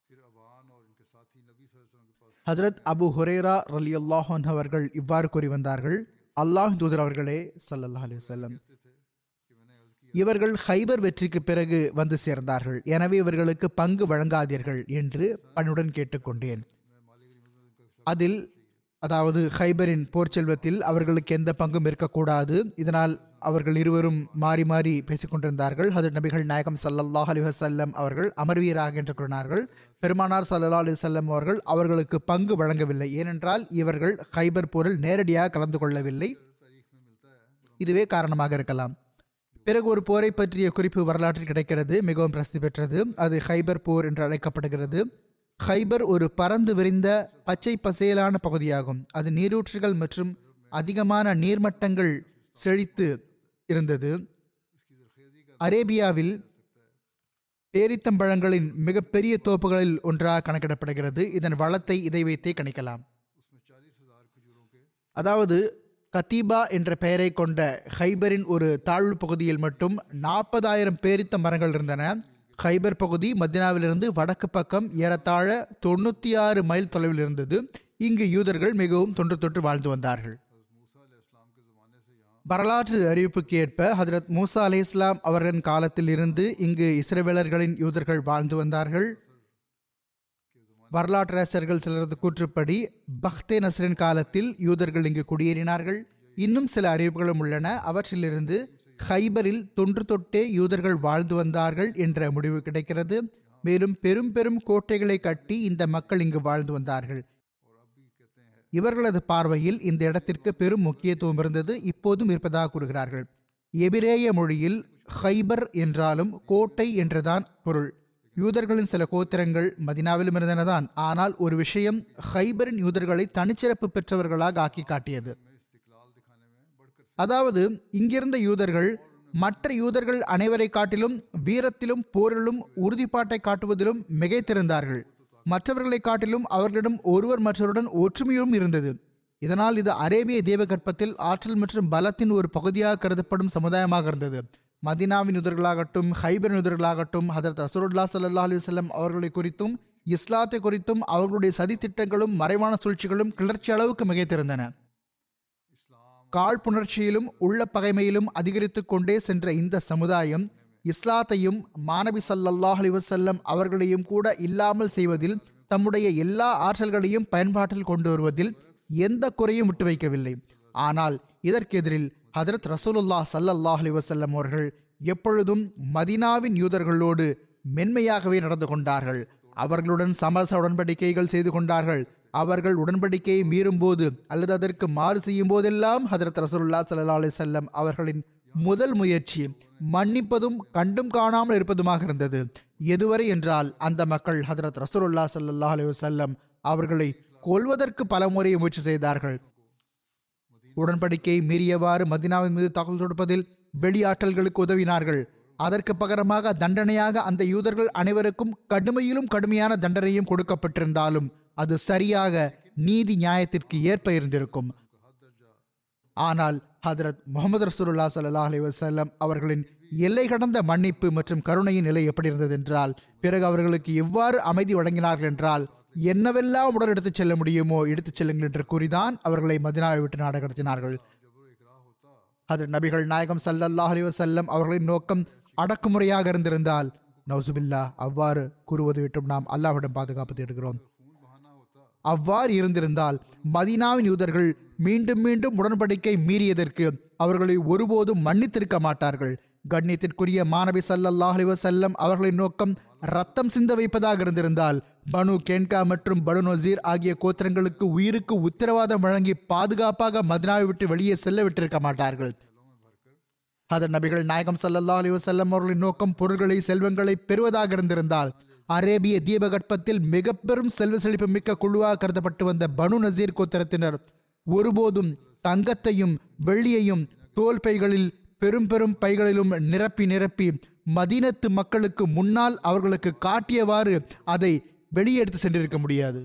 ஹதரத் அபு ஹுரேரா ரலி அல்லாஹன் அவர்கள் இவ்வாறு கூறி வந்தார்கள் அல்லாஹ் தூதர் அவர்களே சல்லல்லாஹ் அலி வசல்லம் இவர்கள் ஹைபர் வெற்றிக்கு பிறகு வந்து சேர்ந்தார்கள் எனவே இவர்களுக்கு பங்கு வழங்காதீர்கள் என்று பணியுடன் கேட்டுக்கொண்டேன் அதில் அதாவது ஹைபரின் போர் செல்வத்தில் அவர்களுக்கு எந்த பங்கும் இருக்கக்கூடாது இதனால் அவர்கள் இருவரும் மாறி மாறி பேசிக்கொண்டிருந்தார்கள் ஹதர் நபிகள் நாயகம் சல்லல்லாஹ் அலி வசல்லம் அவர்கள் அமர்வீராக என்று கூறினார்கள் பெருமானார் சல்லா அலி வல்லம் அவர்கள் அவர்களுக்கு பங்கு வழங்கவில்லை ஏனென்றால் இவர்கள் ஹைபர் போரில் நேரடியாக கலந்து கொள்ளவில்லை இதுவே காரணமாக இருக்கலாம் பிறகு ஒரு போரை பற்றிய குறிப்பு வரலாற்றில் கிடைக்கிறது மிகவும் பிரசித்தி பெற்றது அது ஹைபர் போர் என்று அழைக்கப்படுகிறது ஹைபர் ஒரு பறந்து விரிந்த பச்சை பசேலான பகுதியாகும் அது நீரூற்றுகள் மற்றும் அதிகமான நீர்மட்டங்கள் செழித்து இருந்தது அரேபியாவில் பேரித்தம்பழங்களின் மிகப்பெரிய தோப்புகளில் ஒன்றாக கணக்கிடப்படுகிறது இதன் வளத்தை இதை வைத்தே கணிக்கலாம் அதாவது கத்தீபா என்ற பெயரை கொண்ட ஹைபரின் ஒரு தாழ்வு பகுதியில் மட்டும் நாற்பதாயிரம் பேரித்த மரங்கள் இருந்தன ஹைபர் பகுதி மதினாவிலிருந்து வடக்கு பக்கம் ஏறத்தாழ தொண்ணூற்றி ஆறு மைல் தொலைவில் இருந்தது இங்கு யூதர்கள் மிகவும் தொன்று தொட்டு வாழ்ந்து வந்தார்கள் வரலாற்று அறிவிப்புக்கு ஏற்ப ஹதரத் மூசா அலி இஸ்லாம் அவர்களின் காலத்தில் இருந்து இங்கு இஸ்ரேவேலர்களின் யூதர்கள் வாழ்ந்து வந்தார்கள் வரலாற்றாசிரியர்கள் சிலரது கூற்றுப்படி பக்தே நஸ்ரின் காலத்தில் யூதர்கள் இங்கு குடியேறினார்கள் இன்னும் சில அறிவிப்புகளும் உள்ளன அவற்றிலிருந்து ஹைபரில் தொன்று தொட்டே யூதர்கள் வாழ்ந்து வந்தார்கள் என்ற முடிவு கிடைக்கிறது மேலும் பெரும் பெரும் கோட்டைகளை கட்டி இந்த மக்கள் இங்கு வாழ்ந்து வந்தார்கள் இவர்களது பார்வையில் இந்த இடத்திற்கு பெரும் முக்கியத்துவம் இருந்தது இப்போதும் இருப்பதாக கூறுகிறார்கள் எபிரேய மொழியில் ஹைபர் என்றாலும் கோட்டை என்றுதான் பொருள் யூதர்களின் சில கோத்திரங்கள் மதினாவிலும் இருந்தனதான் ஆனால் ஒரு விஷயம் ஹைபரின் யூதர்களை தனிச்சிறப்பு பெற்றவர்களாக ஆக்கி காட்டியது அதாவது இங்கிருந்த யூதர்கள் மற்ற யூதர்கள் அனைவரை காட்டிலும் வீரத்திலும் போரிலும் உறுதிப்பாட்டை காட்டுவதிலும் மிகைத்திருந்தார்கள் மற்றவர்களை காட்டிலும் அவர்களிடம் ஒருவர் மற்றவருடன் ஒற்றுமையும் இருந்தது இதனால் இது அரேபிய தீபகற்பத்தில் ஆற்றல் மற்றும் பலத்தின் ஒரு பகுதியாக கருதப்படும் சமுதாயமாக இருந்தது மதினாவின் யூதர்களாகட்டும் ஹைபர் யூதர்களாகட்டும் ஹதரத் அசருல்லா சல்லா அலி வல்லம் அவர்களை குறித்தும் இஸ்லாத்தை குறித்தும் அவர்களுடைய சதித்திட்டங்களும் மறைவான சூழ்ச்சிகளும் கிளர்ச்சி அளவுக்கு மிகைத்திருந்தன காழ்ப்புணர்ச்சியிலும் உள்ள பகைமையிலும் அதிகரித்து கொண்டே சென்ற இந்த சமுதாயம் இஸ்லாத்தையும் மாணவி சல்லல்லாஹ் அலி வசல்லம் அவர்களையும் கூட இல்லாமல் செய்வதில் தம்முடைய எல்லா ஆற்றல்களையும் பயன்பாட்டில் கொண்டு வருவதில் எந்த குறையும் விட்டு வைக்கவில்லை ஆனால் இதற்கெதிரில் ஹதரத் ரசூலுல்லாஹ் சல்லல்லாஹ் அலி வசல்லம் அவர்கள் எப்பொழுதும் மதினாவின் யூதர்களோடு மென்மையாகவே நடந்து கொண்டார்கள் அவர்களுடன் சமரச உடன்படிக்கைகள் செய்து கொண்டார்கள் அவர்கள் உடன்படிக்கையை மீறும்போது அல்லது அதற்கு மாறு செய்யும் போதெல்லாம் ஹதரத் ரசூலுல்லா சல்லா அலி செல்லம் அவர்களின் முதல் முயற்சி மன்னிப்பதும் கண்டும் காணாமல் இருப்பதுமாக இருந்தது எதுவரை என்றால் அந்த மக்கள் ஹதரத் ரசூலுல்லா சல்லா அலி வசல்லம் அவர்களை கொல்வதற்கு பல முறை முயற்சி செய்தார்கள் உடன்படிக்கையை மீறியவாறு மதினாவின் மீது தாக்குதல் தொடுப்பதில் வெளியாற்றல்களுக்கு உதவினார்கள் அதற்கு பகரமாக தண்டனையாக அந்த யூதர்கள் அனைவருக்கும் கடுமையிலும் கடுமையான தண்டனையும் கொடுக்கப்பட்டிருந்தாலும் அது சரியாக நீதி நியாயத்திற்கு ஏற்ப இருந்திருக்கும் ஆனால் ஹதரத் முகமது ரசூலுல்லா சல்லா அலி வசல்லம் அவர்களின் எல்லை கடந்த மன்னிப்பு மற்றும் கருணையின் நிலை எப்படி இருந்தது என்றால் பிறகு அவர்களுக்கு எவ்வாறு அமைதி வழங்கினார்கள் என்றால் என்னவெல்லாம் உடன் எடுத்துச் செல்ல முடியுமோ எடுத்துச் செல்லுங்கள் என்று கூறிதான் அவர்களை மதினாவை விட்டு நாடு கடத்தினார்கள் ஹதரத் நபிகள் நாயகம் சல்லல்லாஹ் அலி வசல்லம் அவர்களின் நோக்கம் அடக்குமுறையாக இருந்திருந்தால் நௌசுபில்லா அவ்வாறு கூறுவது விட்டும் நாம் அல்லாஹ்விடம் பாதுகாப்பு தேடுகிறோம் அவ்வாறு இருந்திருந்தால் மதினாவின் யூதர்கள் மீண்டும் மீண்டும் உடன்படிக்கை மீறியதற்கு அவர்களை ஒருபோதும் மன்னித்திருக்க மாட்டார்கள் கண்ணியத்திற்குரிய மாணவி சல்லல்லாஹ் அலி வசல்லம் அவர்களின் நோக்கம் ரத்தம் சிந்த வைப்பதாக இருந்திருந்தால் பனு கேன்கா மற்றும் பனு நசீர் ஆகிய கோத்திரங்களுக்கு உயிருக்கு உத்தரவாதம் வழங்கி பாதுகாப்பாக மதினாவை விட்டு வெளியே செல்ல விட்டிருக்க மாட்டார்கள் அதன் நபிகள் நாயகம் சல்லல்லா அலி வசல்லம் அவர்களின் நோக்கம் பொருள்களை செல்வங்களை பெறுவதாக இருந்திருந்தால் அரேபிய தீபகற்பத்தில் மிக பெரும் செல்வ செழிப்பு மிக்க குழுவாக கருதப்பட்டு வந்த பனு நசீர் கோத்திரத்தினர் ஒருபோதும் தங்கத்தையும் வெள்ளியையும் தோல் பைகளில் பெரும் பெரும் பைகளிலும் நிரப்பி நிரப்பி மதீனத்து மக்களுக்கு முன்னால் அவர்களுக்கு காட்டியவாறு அதை வெளியே எடுத்து சென்றிருக்க முடியாது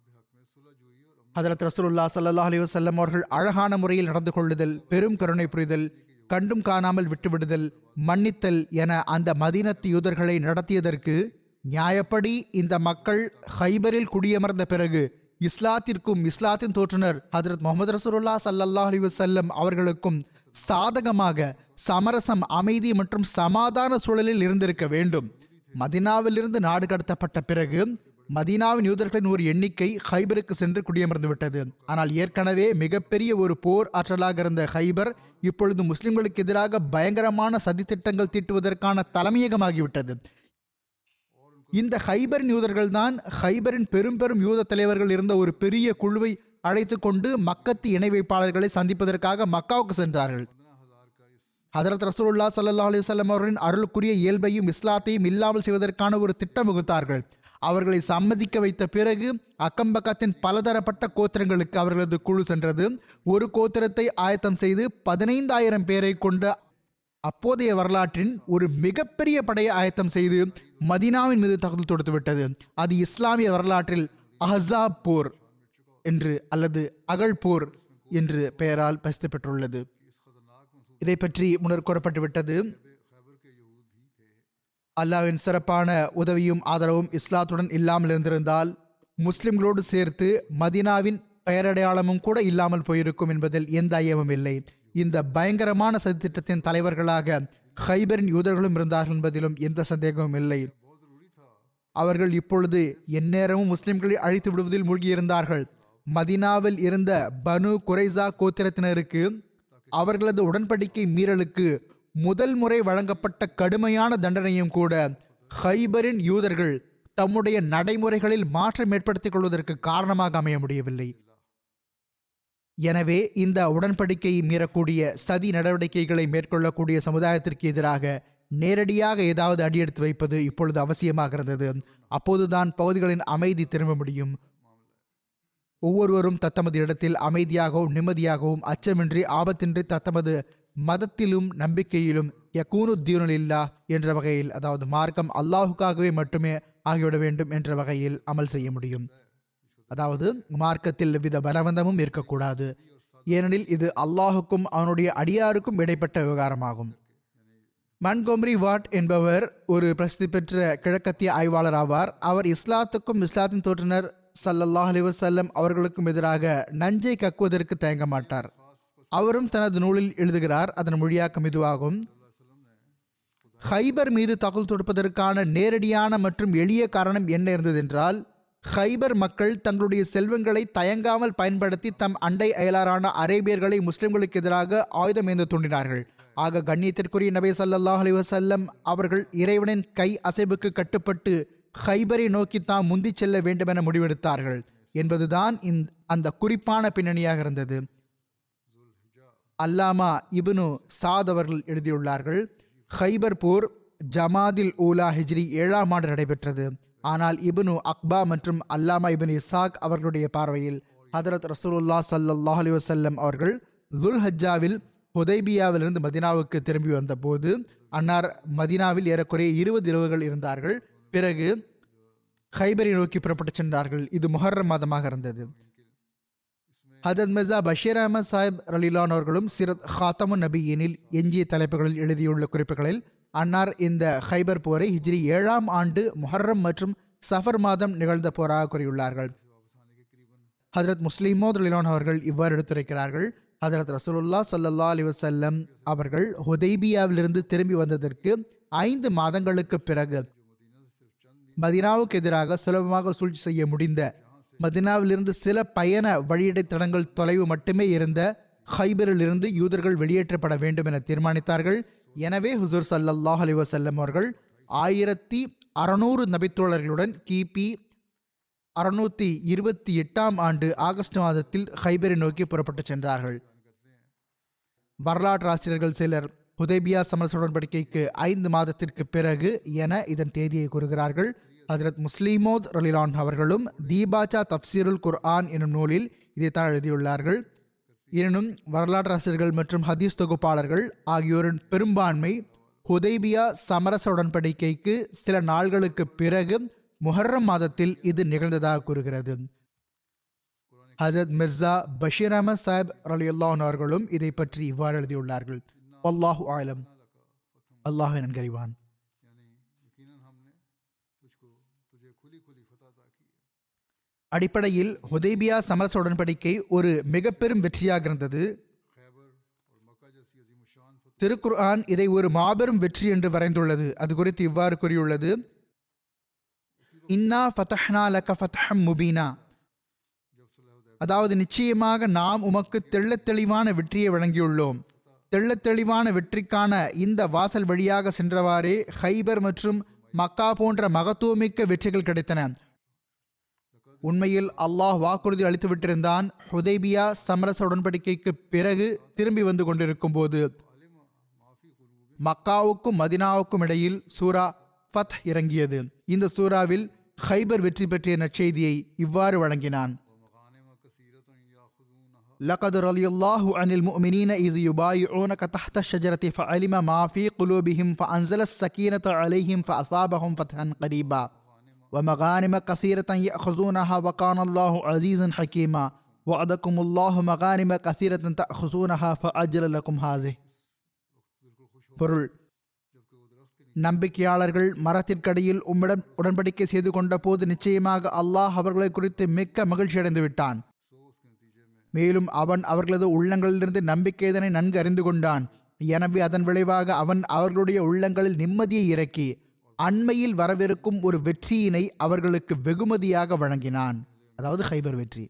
ஹதரத் ரசூலுல்லா சல்லா அலி வசல்லம் அவர்கள் அழகான முறையில் நடந்து கொள்ளுதல் பெரும் கருணை புரிதல் கண்டும் காணாமல் விட்டுவிடுதல் மன்னித்தல் என அந்த மதீனத்து யூதர்களை நடத்தியதற்கு நியாயப்படி இந்த மக்கள் ஹைபரில் குடியமர்ந்த பிறகு இஸ்லாத்திற்கும் இஸ்லாத்தின் தோற்றுனர் ஹதரத் முகமது ரசூலுல்லா சல்லல்லா அலி வசல்லம் அவர்களுக்கும் சாதகமாக சமரசம் அமைதி மற்றும் சமாதான சூழலில் இருந்திருக்க வேண்டும் மதினாவிலிருந்து நாடு கடத்தப்பட்ட பிறகு மதீனாவின் யூதர்களின் ஒரு எண்ணிக்கை ஹைபருக்கு சென்று குடியமர்ந்து விட்டது ஆனால் ஏற்கனவே மிகப்பெரிய ஒரு போர் ஆற்றலாக இருந்த ஹைபர் இப்பொழுது முஸ்லிம்களுக்கு எதிராக பயங்கரமான சதித்திட்டங்கள் தீட்டுவதற்கான தலைமையகமாகிவிட்டது இந்த ஹைபரின் யூதர்கள் தான் ஹைபரின் பெரும் பெரும் யூத தலைவர்கள் இருந்த ஒரு பெரிய குழுவை அழைத்து கொண்டு மக்கத்து இணை வைப்பாளர்களை சந்திப்பதற்காக மக்காவுக்கு சென்றார்கள் ஹதரத் ரசூலுல்லா சல்லா அலி வல்லம் அவர்களின் அருளுக்குரிய இயல்பையும் இஸ்லாத்தையும் இல்லாமல் செய்வதற்கான ஒரு திட்டம் வகுத்தார்கள் அவர்களை சம்மதிக்க வைத்த பிறகு அக்கம்பக்கத்தின் பலதரப்பட்ட கோத்திரங்களுக்கு அவர்களது குழு சென்றது ஒரு கோத்திரத்தை ஆயத்தம் செய்து பதினைந்தாயிரம் பேரை கொண்ட அப்போதைய வரலாற்றின் ஒரு மிகப்பெரிய படையை ஆயத்தம் செய்து மதீனாவின் மீது தாக்குதல் தொடுத்து விட்டது அது இஸ்லாமிய வரலாற்றில் அஹசாப் போர் என்று அல்லது அகழ் போர் என்று பெயரால் பிரசித்தி பெற்றுள்ளது இதை பற்றி முன்னர் கூறப்பட்டு விட்டது அல்லாவின் சிறப்பான உதவியும் ஆதரவும் இஸ்லாத்துடன் இல்லாமல் இருந்திருந்தால் முஸ்லிம்களோடு சேர்த்து மதீனாவின் பெயரடையாளமும் கூட இல்லாமல் போயிருக்கும் என்பதில் எந்த ஐயமும் இல்லை இந்த பயங்கரமான சதித்திட்டத்தின் தலைவர்களாக ஹைபரின் யூதர்களும் இருந்தார்கள் என்பதிலும் எந்த சந்தேகமும் இல்லை அவர்கள் இப்பொழுது எந்நேரமும் முஸ்லிம்களை அழித்து விடுவதில் மூழ்கியிருந்தார்கள் மதினாவில் இருந்த பனு குரைசா கோத்திரத்தினருக்கு அவர்களது உடன்படிக்கை மீறலுக்கு முதல் முறை வழங்கப்பட்ட கடுமையான தண்டனையும் கூட ஹைபரின் யூதர்கள் தம்முடைய நடைமுறைகளில் மாற்றம் ஏற்படுத்திக் கொள்வதற்கு காரணமாக அமைய முடியவில்லை எனவே இந்த உடன்படிக்கையை மீறக்கூடிய சதி நடவடிக்கைகளை மேற்கொள்ளக்கூடிய சமுதாயத்திற்கு எதிராக நேரடியாக ஏதாவது அடியெடுத்து வைப்பது இப்பொழுது அவசியமாக இருந்தது அப்போதுதான் பகுதிகளின் அமைதி திரும்ப முடியும் ஒவ்வொருவரும் தத்தமது இடத்தில் அமைதியாகவும் நிம்மதியாகவும் அச்சமின்றி ஆபத்தின்றி தத்தமது மதத்திலும் நம்பிக்கையிலும் யக்கூனு தீனுலில்லா என்ற வகையில் அதாவது மார்க்கம் அல்லாஹுக்காகவே மட்டுமே ஆகிவிட வேண்டும் என்ற வகையில் அமல் செய்ய முடியும் அதாவது மார்க்கத்தில் எவ்வித பலவந்தமும் இருக்கக்கூடாது ஏனெனில் இது அல்லாஹுக்கும் அவனுடைய அடியாருக்கும் இடைப்பட்ட விவகாரமாகும் மன்கொம்ரி வாட் என்பவர் ஒரு பிரசித்தி பெற்ற கிழக்கத்திய ஆய்வாளர் ஆவார் அவர் இஸ்லாத்துக்கும் இஸ்லாத்தின் தோற்றுனர் சல்லல்லாஹ் அலி வசல்லம் அவர்களுக்கும் எதிராக நஞ்சை கக்குவதற்கு தயங்க மாட்டார் அவரும் தனது நூலில் எழுதுகிறார் அதன் மொழியாக்கம் இதுவாகும் ஹைபர் மீது தாக்குதல் தொடுப்பதற்கான நேரடியான மற்றும் எளிய காரணம் என்ன இருந்ததென்றால் ஹைபர் மக்கள் தங்களுடைய செல்வங்களை தயங்காமல் பயன்படுத்தி தம் அண்டை அயலாரான அரேபியர்களை முஸ்லிம்களுக்கு எதிராக ஆயுதம் ஏந்த தூண்டினார்கள் ஆக கண்ணியத்திற்குரிய நபி ஸல்லல்லாஹு அலைஹி வஸல்லம் அவர்கள் இறைவனின் கை அசைவுக்கு கட்டுப்பட்டு ஹைபரை நோக்கி தாம் முந்திச் செல்ல வேண்டுமென முடிவெடுத்தார்கள் என்பதுதான் இந்த அந்த குறிப்பான பின்னணியாக இருந்தது அல்லாமா இப்னு சாத் அவர்கள் எழுதியுள்ளார்கள் ஹைபர் போர் ஜமாதில் ஊலா ஹிஜ்ரி ஏழாம் ஆண்டு நடைபெற்றது ஆனால் இப்னு அக்பா மற்றும் அல்லாமா இப்னு இசாக் அவர்களுடைய பார்வையில் ஹதரத் ரசூலுல்லா ஸல்லல்லாஹு அலைஹி வஸல்லம் அவர்கள் துல் ஹஜ்ஜாவில் ஹுதைபியாவிலிருந்து மதினாவுக்கு திரும்பி வந்தபோது அன்னார் மதினாவில் ஏறக்குறைய இருபது இரவுகள் இருந்தார்கள் பிறகு ஹைபரை நோக்கி புறப்பட்டு சென்றார்கள் இது முஹர்ரம் மாதமாக இருந்தது ஹதத் மிர்சா பஷீர் அஹமத் சாஹிப் ரலிலான் அவர்களும் சிரத் ஹாத்தமுன் நபியினில் எஞ்சிய தலைப்புகளில் எழுதியுள்ள குறிப்புகளில் அன்னார் இந்த ஹைபர் போரை ஹிஜ்ரி ஏழாம் ஆண்டு முஹர்ரம் மற்றும் சஃபர் மாதம் நிகழ்ந்த போராக கூறியுள்ளார்கள் ஹதரத் முஸ்லிமோத் ரலிலான் அவர்கள் இவ்வாறு எடுத்துரைக்கிறார்கள் ஹதரத் ரசூலுல்லா சல்லல்லா அலி வசல்லம் அவர்கள் ஹுதைபியாவிலிருந்து திரும்பி வந்ததற்கு ஐந்து மாதங்களுக்கு பிறகு மதினாவுக்கு எதிராக சுலபமாக சூழ்ச்சி செய்ய முடிந்த மதினாவிலிருந்து சில பயண வழியிடைத்தடங்கள் தொலைவு மட்டுமே இருந்த ஹைபரிலிருந்து யூதர்கள் வெளியேற்றப்பட வேண்டும் என தீர்மானித்தார்கள் எனவே ஹுசூர் சல்லல்லாஹ் அலி வசல்லம் அவர்கள் ஆயிரத்தி அறநூறு நபித்தோழர்களுடன் கிபி அறுநூத்தி இருபத்தி எட்டாம் ஆண்டு ஆகஸ்ட் மாதத்தில் ஹைபரை நோக்கி புறப்பட்டு சென்றார்கள் வரலாற்று ஆசிரியர்கள் சிலர் ஹுதைபியா சமரச உடன்படிக்கைக்கு ஐந்து மாதத்திற்கு பிறகு என இதன் தேதியை கூறுகிறார்கள் ஹதரத் முஸ்லிமோத் ரலிலான் அவர்களும் தீபாச்சா தப்சீருல் குர்ஆன் எனும் நூலில் இதைத்தான் எழுதியுள்ளார்கள் எனினும் வரலாற்று ஆசிரியர்கள் மற்றும் ஹதீஸ் தொகுப்பாளர்கள் ஆகியோரின் பெரும்பான்மை ஹுதைபியா சமரச உடன்படிக்கைக்கு சில நாள்களுக்கு பிறகு முஹர்ரம் மாதத்தில் இது நிகழ்ந்ததாக கூறுகிறது ஹசரத் மிர்சா பஷீர் அஹமத் சாஹிப் ரலியுல்லான் அவர்களும் இதை பற்றி இவ்வாறு எழுதியுள்ளார்கள் அல்லாஹு ஆலம் அல்லாஹ் நன்கறிவான் அடிப்படையில் ஹுதைபியா சமரச உடன்படிக்கை ஒரு மிக பெரும் வெற்றியாக இருந்தது திருக்குர்ஆன் இதை ஒரு மாபெரும் வெற்றி என்று வரைந்துள்ளது அது குறித்து இவ்வாறு கூறியுள்ளது இன்னா ஃபதஹ்னா லக ஃபத்ஹம் முபீனா அதாவது நிச்சயமாக நாம் உமக்கு தெள்ளத் தெளிவான வெற்றியை வழங்கியுள்ளோம் தெள்ளத் தெளிவான வெற்றிக்கான இந்த வாசல் வழியாக சென்றவாறே ஹைபர் மற்றும் மக்கா போன்ற மகத்துவமிக்க வெற்றிகள் கிடைத்தன உண்மையில் அல்லாஹ் வாக்குறுதி அளித்து விட்டிருந்தான் ஹுதைபியா சமரச உடன்படிக்கைக்கு பிறகு திரும்பி வந்து கொண்டிருக்கும் போது மக்காவுக்கும் மதினாவுக்கும் இடையில் சூரா ஃபத் இறங்கியது இந்த சூறாவில் ஹைபர் வெற்றி பற்றிய நற்செய்தியை இவ்வாறு வழங்கினான் ومغانم كثيرة يأخذونها لقد رضي الله عن المؤمنين إذ يبايعونك تحت الشجرة فعلم ما في قلوبهم فأنزل السكينة عليهم فأصابهم فتحا قريبا ومغانم كثيرة يأخذونها وكان الله عزيزا حكيما وعدكم الله مغانم كثيرة تأخذونها فأجل لكم هذه பொருள் நம்பிக்கையாளர்கள் மரத்திற்கடியில் உம்மிடம் உடன்படிக்கை செய்து கொண்ட போது நிச்சயமாக அல்லாஹ் அவர்களை குறித்து மிக்க மகிழ்ச்சி அடைந்து விட்டான் மேலும் அவன் அவர்களது உள்ளங்களிலிருந்து நம்பிக்கைதனை நன்கு அறிந்து கொண்டான் எனவே அதன் விளைவாக அவன் அவர்களுடைய உள்ளங்களில் நிம்மதியை இறக்கி அண்மையில் வரவிருக்கும் ஒரு வெற்றியினை அவர்களுக்கு வெகுமதியாக வழங்கினான் அதாவது ஹைபர் வெற்றி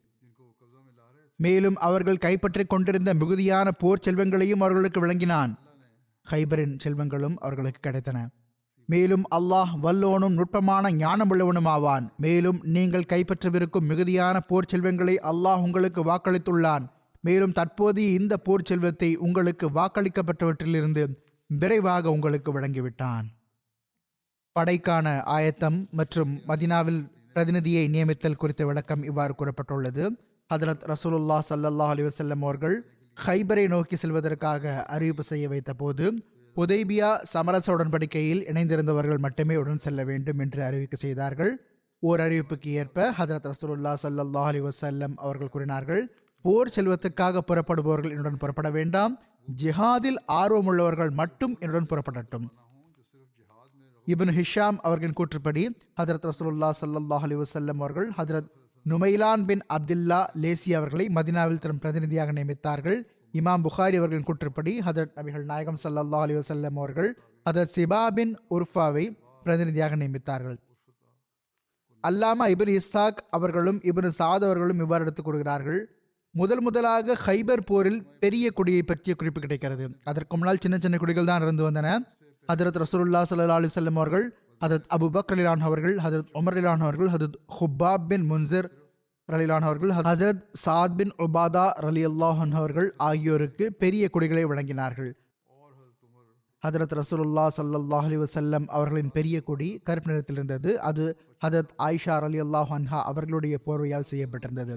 மேலும் அவர்கள் கைப்பற்றிக் கொண்டிருந்த மிகுதியான போர் செல்வங்களையும் அவர்களுக்கு விளங்கினான் ஹைபரின் செல்வங்களும் அவர்களுக்கு கிடைத்தன மேலும் அல்லாஹ் வல்லோனும் நுட்பமான ஞானமுள்ளவனும் ஆவான் மேலும் நீங்கள் கைப்பற்றவிருக்கும் மிகுதியான போர் செல்வங்களை அல்லாஹ் உங்களுக்கு வாக்களித்துள்ளான் மேலும் தற்போதைய இந்த போர் செல்வத்தை உங்களுக்கு வாக்களிக்கப்பட்டவற்றிலிருந்து விரைவாக உங்களுக்கு வழங்கிவிட்டான் படைக்கான ஆயத்தம் மற்றும் மதினாவில் பிரதிநிதியை நியமித்தல் குறித்த விளக்கம் இவ்வாறு கூறப்பட்டுள்ளது ஹதரத் ரசூலுல்லா ஸல்லல்லாஹு அலைஹி வஸல்லம் அவர்கள் ஹைபரை நோக்கி செல்வதற்காக அறிவிப்பு செய்ய வைத்த போது உதைபியா சமரச உடன்படிக்கையில் இணைந்திருந்தவர்கள் மட்டுமே உடன் செல்ல வேண்டும் என்று அறிவிக்க செய்தார்கள் ஓர் அறிவிப்புக்கு ஏற்ப ஹதரத் ரசூலுல்லா ஸல்லல்லாஹு அலைஹி வஸல்லம் அவர்கள் கூறினார்கள் போர் செல்வதற்காக புறப்படுபவர்கள் என்னுடன் புறப்பட வேண்டாம் ஜிஹாதில் ஆர்வமுள்ளவர்கள் மட்டும் என்னுடன் புறப்படட்டும் இப்னு ஹிஷாம் அவர்களின் கூற்றுப்படி ஹதரத் ரசூலுல்லா ஸல்லல்லாஹு அலைஹி வஸல்லம் அவர்கள் ஹதரத் நுமைலான் பின் அப்துல்லா லேசி அவர்களை மதினாவில் தரும் பிரதிநிதியாக நியமித்தார்கள் இமாம் புகாரி அவர்களின் கூற்றுப்படி ஹதரத் நபிகள் நாயகம் ஸல்லல்லாஹு அலைஹி வஸல்லம் அவர்கள் ஹதரத் சிபா பின் உர்ஃபாவை பிரதிநிதியாக நியமித்தார்கள் அல்லாமா இப்னு இஸ்ஹாக் அவர்களும் இப்னு சாத் அவர்களும் இவ்வாறு எடுத்துக் கூறுகிறார்கள் முதல் முதலாக ஹைபர் போரில் பெரிய கொடியை பற்றிய குறிப்பு கிடைக்கிறது அதற்கு முன்னால் சின்ன சின்ன கொடிகள் தான் இருந்து வந்தன ஹதரத் ரசூலுல்லா ஸல்லல்லாஹு அலைஹி வஸல்லம் அவர்கள் ஹதரத் அபு பக்ர் அலிலான் அவர்கள் ஹதரத் உமர் அலிலான் அவர்கள் ஹதரத் ஹுப்பாப் பின் முன்சிர் ரலிலான் அவர்கள் ஹசரத் சாத் பின் உபாதா ரலி அல்லாஹன் அவர்கள் ஆகியோருக்கு பெரிய கொடிகளை வழங்கினார்கள் ஹதரத் ரசூலுல்லா ஸல்லல்லாஹு அலைஹி வஸல்லம் அவர்களின் பெரிய கொடி கருப்பு நிறத்தில் இருந்தது அது ஹதரத் ஆயிஷா ரலி அல்லாஹ் அன்ஹா அவர்களுடைய போர்வையால் செய்யப்பட்டிருந்தது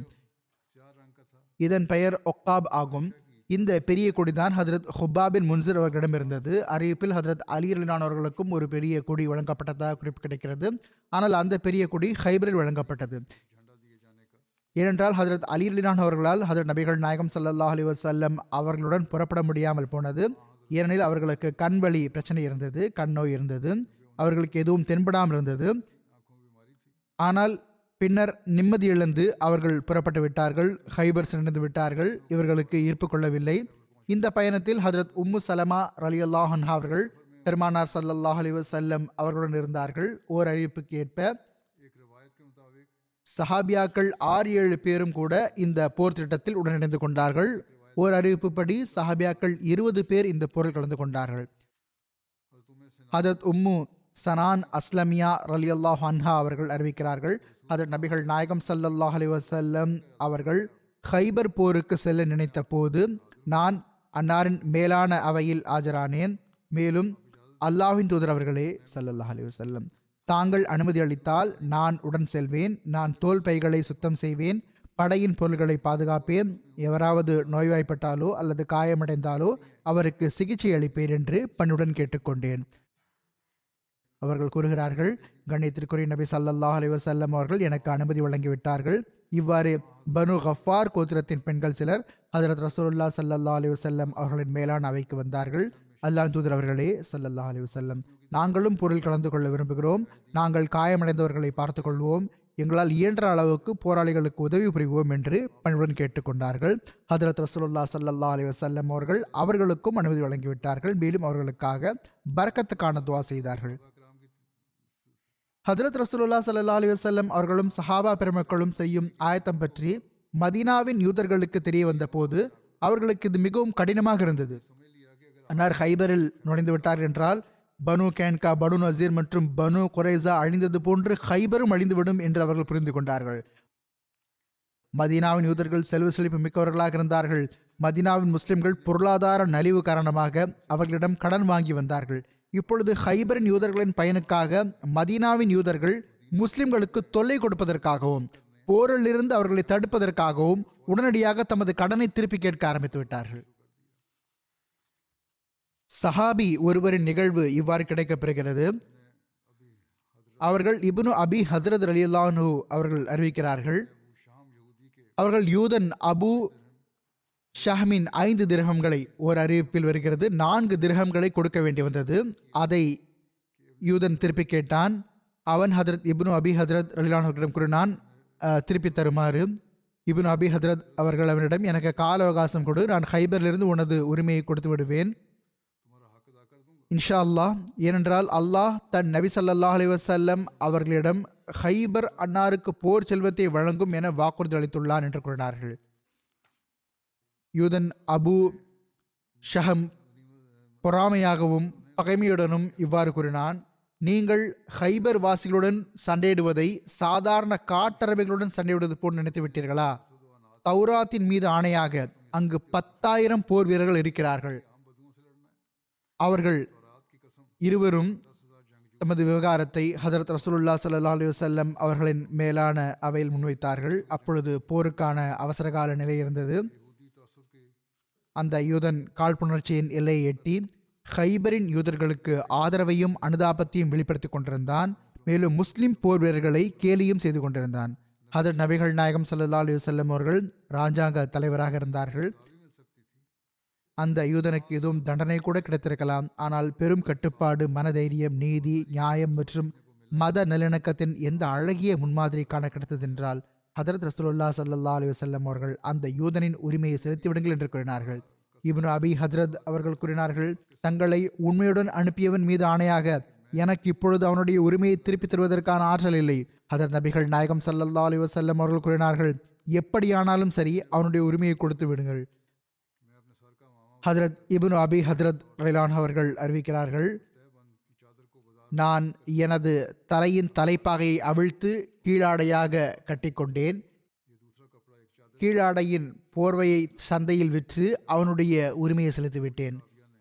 இதன் பெயர் ஒக்காப் ஆகும் இந்த பெரிய கொடிதான் ஹதரத் ஹுப்பாபின் முன்சிர் அவர்களிடம் இருந்தது அறிவிப்பில் ஹதரத் அலி அலிலான் அவர்களுக்கும் ஒரு பெரிய கொடி வழங்கப்பட்டதாக குறிப்பு கிடைக்கிறது ஆனால் அந்த பெரிய கொடி ஹைபரில் வழங்கப்பட்டது ஏனென்றால் ஹதரத் அலி அலிலான் அவர்களால் ஹதரத் நபிகள் நாயகம் ஸல்லல்லாஹு அலைஹி வஸல்லம் அவர்களுடன் புறப்பட முடியாமல் போனது ஏனெனில் அவர்களுக்கு கண் வலி பிரச்சனை இருந்தது கண் நோய் இருந்தது அவர்களுக்கு எதுவும் தென்படாமல் இருந்தது ஆனால் பின்னர் நிம்மதி இழந்து அவர்கள் புறப்பட்டு விட்டார்கள் ஹைபர் சென்று விட்டார்கள் இவர்களுக்கு ஈர்ப்பு கொள்ளவில்லை இந்த பயணத்தில் ஹஜரத் உம்மு சலமா ரலி அல்லாஹன்ஹா அவர்கள் பெருமானார் ஸல்லல்லாஹு அலைஹி வஸல்லம் அவர்களுடன் இருந்தார்கள் ஓர் அறிவிப்புக்கு ஏற்ப சஹாபியாக்கள் ஆறு ஏழு பேரும் கூட இந்த போர் திட்டத்தில் உடனிணைந்து கொண்டார்கள் ஓர் அறிவிப்புப்படி சஹாபியாக்கள் இருபது பேர் இந்த போரில் கலந்து கொண்டார்கள் ஹதரத் உம்மு சனான் அஸ்லமியா ரலி அல்லாஹ் அன்ஹா அவர்கள் அறிவிக்கிறார்கள் ஹதரத் நபிகள் நாயகம் ஸல்லல்லாஹு அலைஹி வஸல்லம் அவர்கள் ஹைபர் போருக்கு செல்ல நினைத்த போது நான் அன்னாரின் மேலான அவையில் ஆஜரானேன் மேலும் அல்லாஹ்வின் தூதர் அவர்களே ஸல்லல்லாஹு அலைஹி வஸல்லம் தாங்கள் அனுமதி அளித்தால் நான் உடன் செல்வேன் நான் தோல் பைகளை சுத்தம் செய்வேன் படையின் பொருள்களை பாதுகாப்பேன் எவராவது நோய்வாய்ப்பட்டாலோ அல்லது காயமடைந்தாலோ அவருக்கு சிகிச்சை அளிப்பேன் என்று பணியுடன் கேட்டுக்கொண்டேன் அவர்கள் கூறுகிறார்கள் கண்ணியத்திற்குரிய நபி ஸல்லல்லாஹு அலைஹி வஸல்லம் அவர்கள் எனக்கு அனுமதி வழங்கிவிட்டார்கள் இவ்வாறு பனு கஃபார் கோத்திரத்தின் பெண்கள் சிலர் ஹஜரத் ரசூலுல்லா ஸல்லல்லாஹு அலைஹி வஸல்லம் அவர்களின் மேலான அவைக்கு வந்தார்கள் அல்லாஹ் தூதர் அவர்களே ஸல்லல்லாஹு அலைஹி வஸல்லம் நாங்களும் பொருள் கலந்து கொள்ள விரும்புகிறோம் நாங்கள் காயமடைந்தவர்களை பார்த்துக் கொள்வோம் எங்களால் இயன்ற அளவுக்கு போராளிகளுக்கு உதவி புரிவோம் என்று பணிவுடன் கேட்டுக்கொண்டார்கள் ஹதரத் ரசூலுல்லா ஸல்லல்லாஹு அலைஹி வஸல்லம் அவர்கள் அவர்களுக்கும் அனுமதி வழங்கிவிட்டார்கள் மேலும் அவர்களுக்காக பரக்கத்துக்கான துவா செய்தார்கள் ஹதரத் ரசூலுல்லா ஸல்லல்லாஹு அலைஹி வஸல்லம் அவர்களும் சஹாபா பெருமக்களும் செய்யும் ஆயத்தம் பற்றி மதீனாவின் யூதர்களுக்கு தெரிய வந்த போது அவர்களுக்கு இது மிகவும் கடினமாக இருந்தது அன்னார் ஹைபரில் நுழைந்து விட்டார் என்றால் பனு கேன்கா பனு நசீர் மற்றும் பனு குரைசா அழிந்தது போன்று ஹைபரும் அழிந்துவிடும் என்று அவர்கள் புரிந்து கொண்டார்கள் மதீனாவின் யூதர்கள் செல்வ செழிப்பு மிக்கவர்களாக இருந்தார்கள் மதீனாவின் முஸ்லிம்கள் பொருளாதார நலிவு காரணமாக அவர்களிடம் கடன் வாங்கி வந்தார்கள் இப்பொழுது ஹைபரின் யூதர்களின் பயனுக்காக மதீனாவின் யூதர்கள் முஸ்லிம்களுக்கு தொல்லை கொடுப்பதற்காகவும் போரிலிருந்து அவர்களை தடுப்பதற்காகவும் உடனடியாக தமது கடனை திருப்பி கேட்க ஆரம்பித்து விட்டார்கள் சஹாபி ஒருவரின் நிகழ்வு இவ்வாறு கிடைக்கப்பெறுகிறது அவர்கள் இப்னு அபி ஹத்ரத் அலியல்லானு அவர்கள் அறிவிக்கிறார்கள் அவர்கள் யூதன் அபு ஷஹ்மின் ஐந்து திரகங்களை ஒரு அறிவிப்பில் வருகிறது நான்கு திரகங்களை கொடுக்க வேண்டி வந்தது அதை யூதன் திருப்பி கேட்டான் அவன் ஹதரத் இப்னு அபி ஹதரத் அலிலானவர்களிடம் கூறினான் "அஹ், திருப்பி தருமாறு இப்னு அபி ஹதரத் அவர்கள் அவனிடம் எனக்கு கால அவகாசம் கொடு நான் ஹைபரிலிருந்து உனது உரிமையை கொடுத்து விடுவேன் இன்ஷா அல்லாஹ் ஏனென்றால் அல்லாஹ் தன் நபி ஸல்லல்லாஹு அலைஹி வஸல்லம் அவர்களிடம் ஹைபர் அன்னாருக்கு போர் செல்வத்தை வழங்கும் என வாக்குறுதி அளித்துள்ளான் என்று கூறினார்கள் யூதன் அபு ஷஹம் பொறாமையாகவும் பகைமையுடனும் இவ்வாறு கூறினான் நீங்கள் ஹைபர் வாசிகளுடன் சண்டையிடுவதை சாதாரண காட்டரவைகளுடன் சண்டையிடுவது போல் நினைத்து விட்டீர்களா தௌராத்தின் மீது ஆணையாக அங்கு பத்தாயிரம் போர் வீரர்கள் இருக்கிறார்கள் அவர்கள் இருவரும் தமது விவகாரத்தை ஹதரத் ரசூலுல்லா ஸல்லல்லாஹு அலைஹி வஸல்லம் அவர்களின் மேலான அவையில் முன்வைத்தார்கள் அப்பொழுது போருக்கான அவசரகால நிலை இருந்தது அந்த யூதன் காழ்ப்புணர்ச்சியின் எல்லையை எட்டி ஹைபரின் யூதர்களுக்கு ஆதரவையும் அனுதாபத்தையும் வெளிப்படுத்திக் கொண்டிருந்தான் மேலும் முஸ்லிம் போர் வீரர்களை கேலியும் செய்து கொண்டிருந்தான் ஹதரத் நபிகள் நாயகம் ஸல்லல்லாஹு அலைஹி வஸல்லம் அவர்கள் ராஜாங்க தலைவராக இருந்தார்கள் அந்த யூதனுக்கு எதுவும் தண்டனை கூட கிடைத்திருக்கலாம் ஆனால் பெரும் கட்டுப்பாடு மனதைரியம் நீதி நியாயம் மற்றும் மத நல்லிணக்கத்தின் எந்த அழகிய முன்மாதிரி காண கிடைத்ததென்றால் ஹதரத் ரசூலுல்லா ஸல்லல்லாஹு அலைஹி வஸல்லம் அவர்கள் அந்த யூதனின் உரிமையை செலுத்திவிடுங்கள் என்று கூறினார்கள் இப்னு அபி ஹஜ்ரத் அவர்கள் கூறினார்கள் தங்களை உண்மையுடன் அனுப்பியவன் மீது ஆணையாக எனக்கு இப்பொழுது அவனுடைய உரிமையை திருப்பித் தருவதற்கான ஆற்றல் இல்லை ஹதரத் நபிகள் நாயகம் ஸல்லல்லாஹு அலைஹி வஸல்லம் அவர்கள் கூறினார்கள் எப்படியானாலும் சரி அவனுடைய உரிமையை கொடுத்து விடுங்கள் ஹதரத் இப்னு அபி ஹதரத் ரைலான் அவர்கள் அறிவிக்கிறார்கள் நான் எனது தலையின் தலைப்பாகையை அவிழ்த்து கீழாடையாக கட்டிக்கொண்டேன் கீழாடையின் போர்வையை சந்தையில் விற்று அவனுடைய உரிமையை செலுத்திவிட்டேன்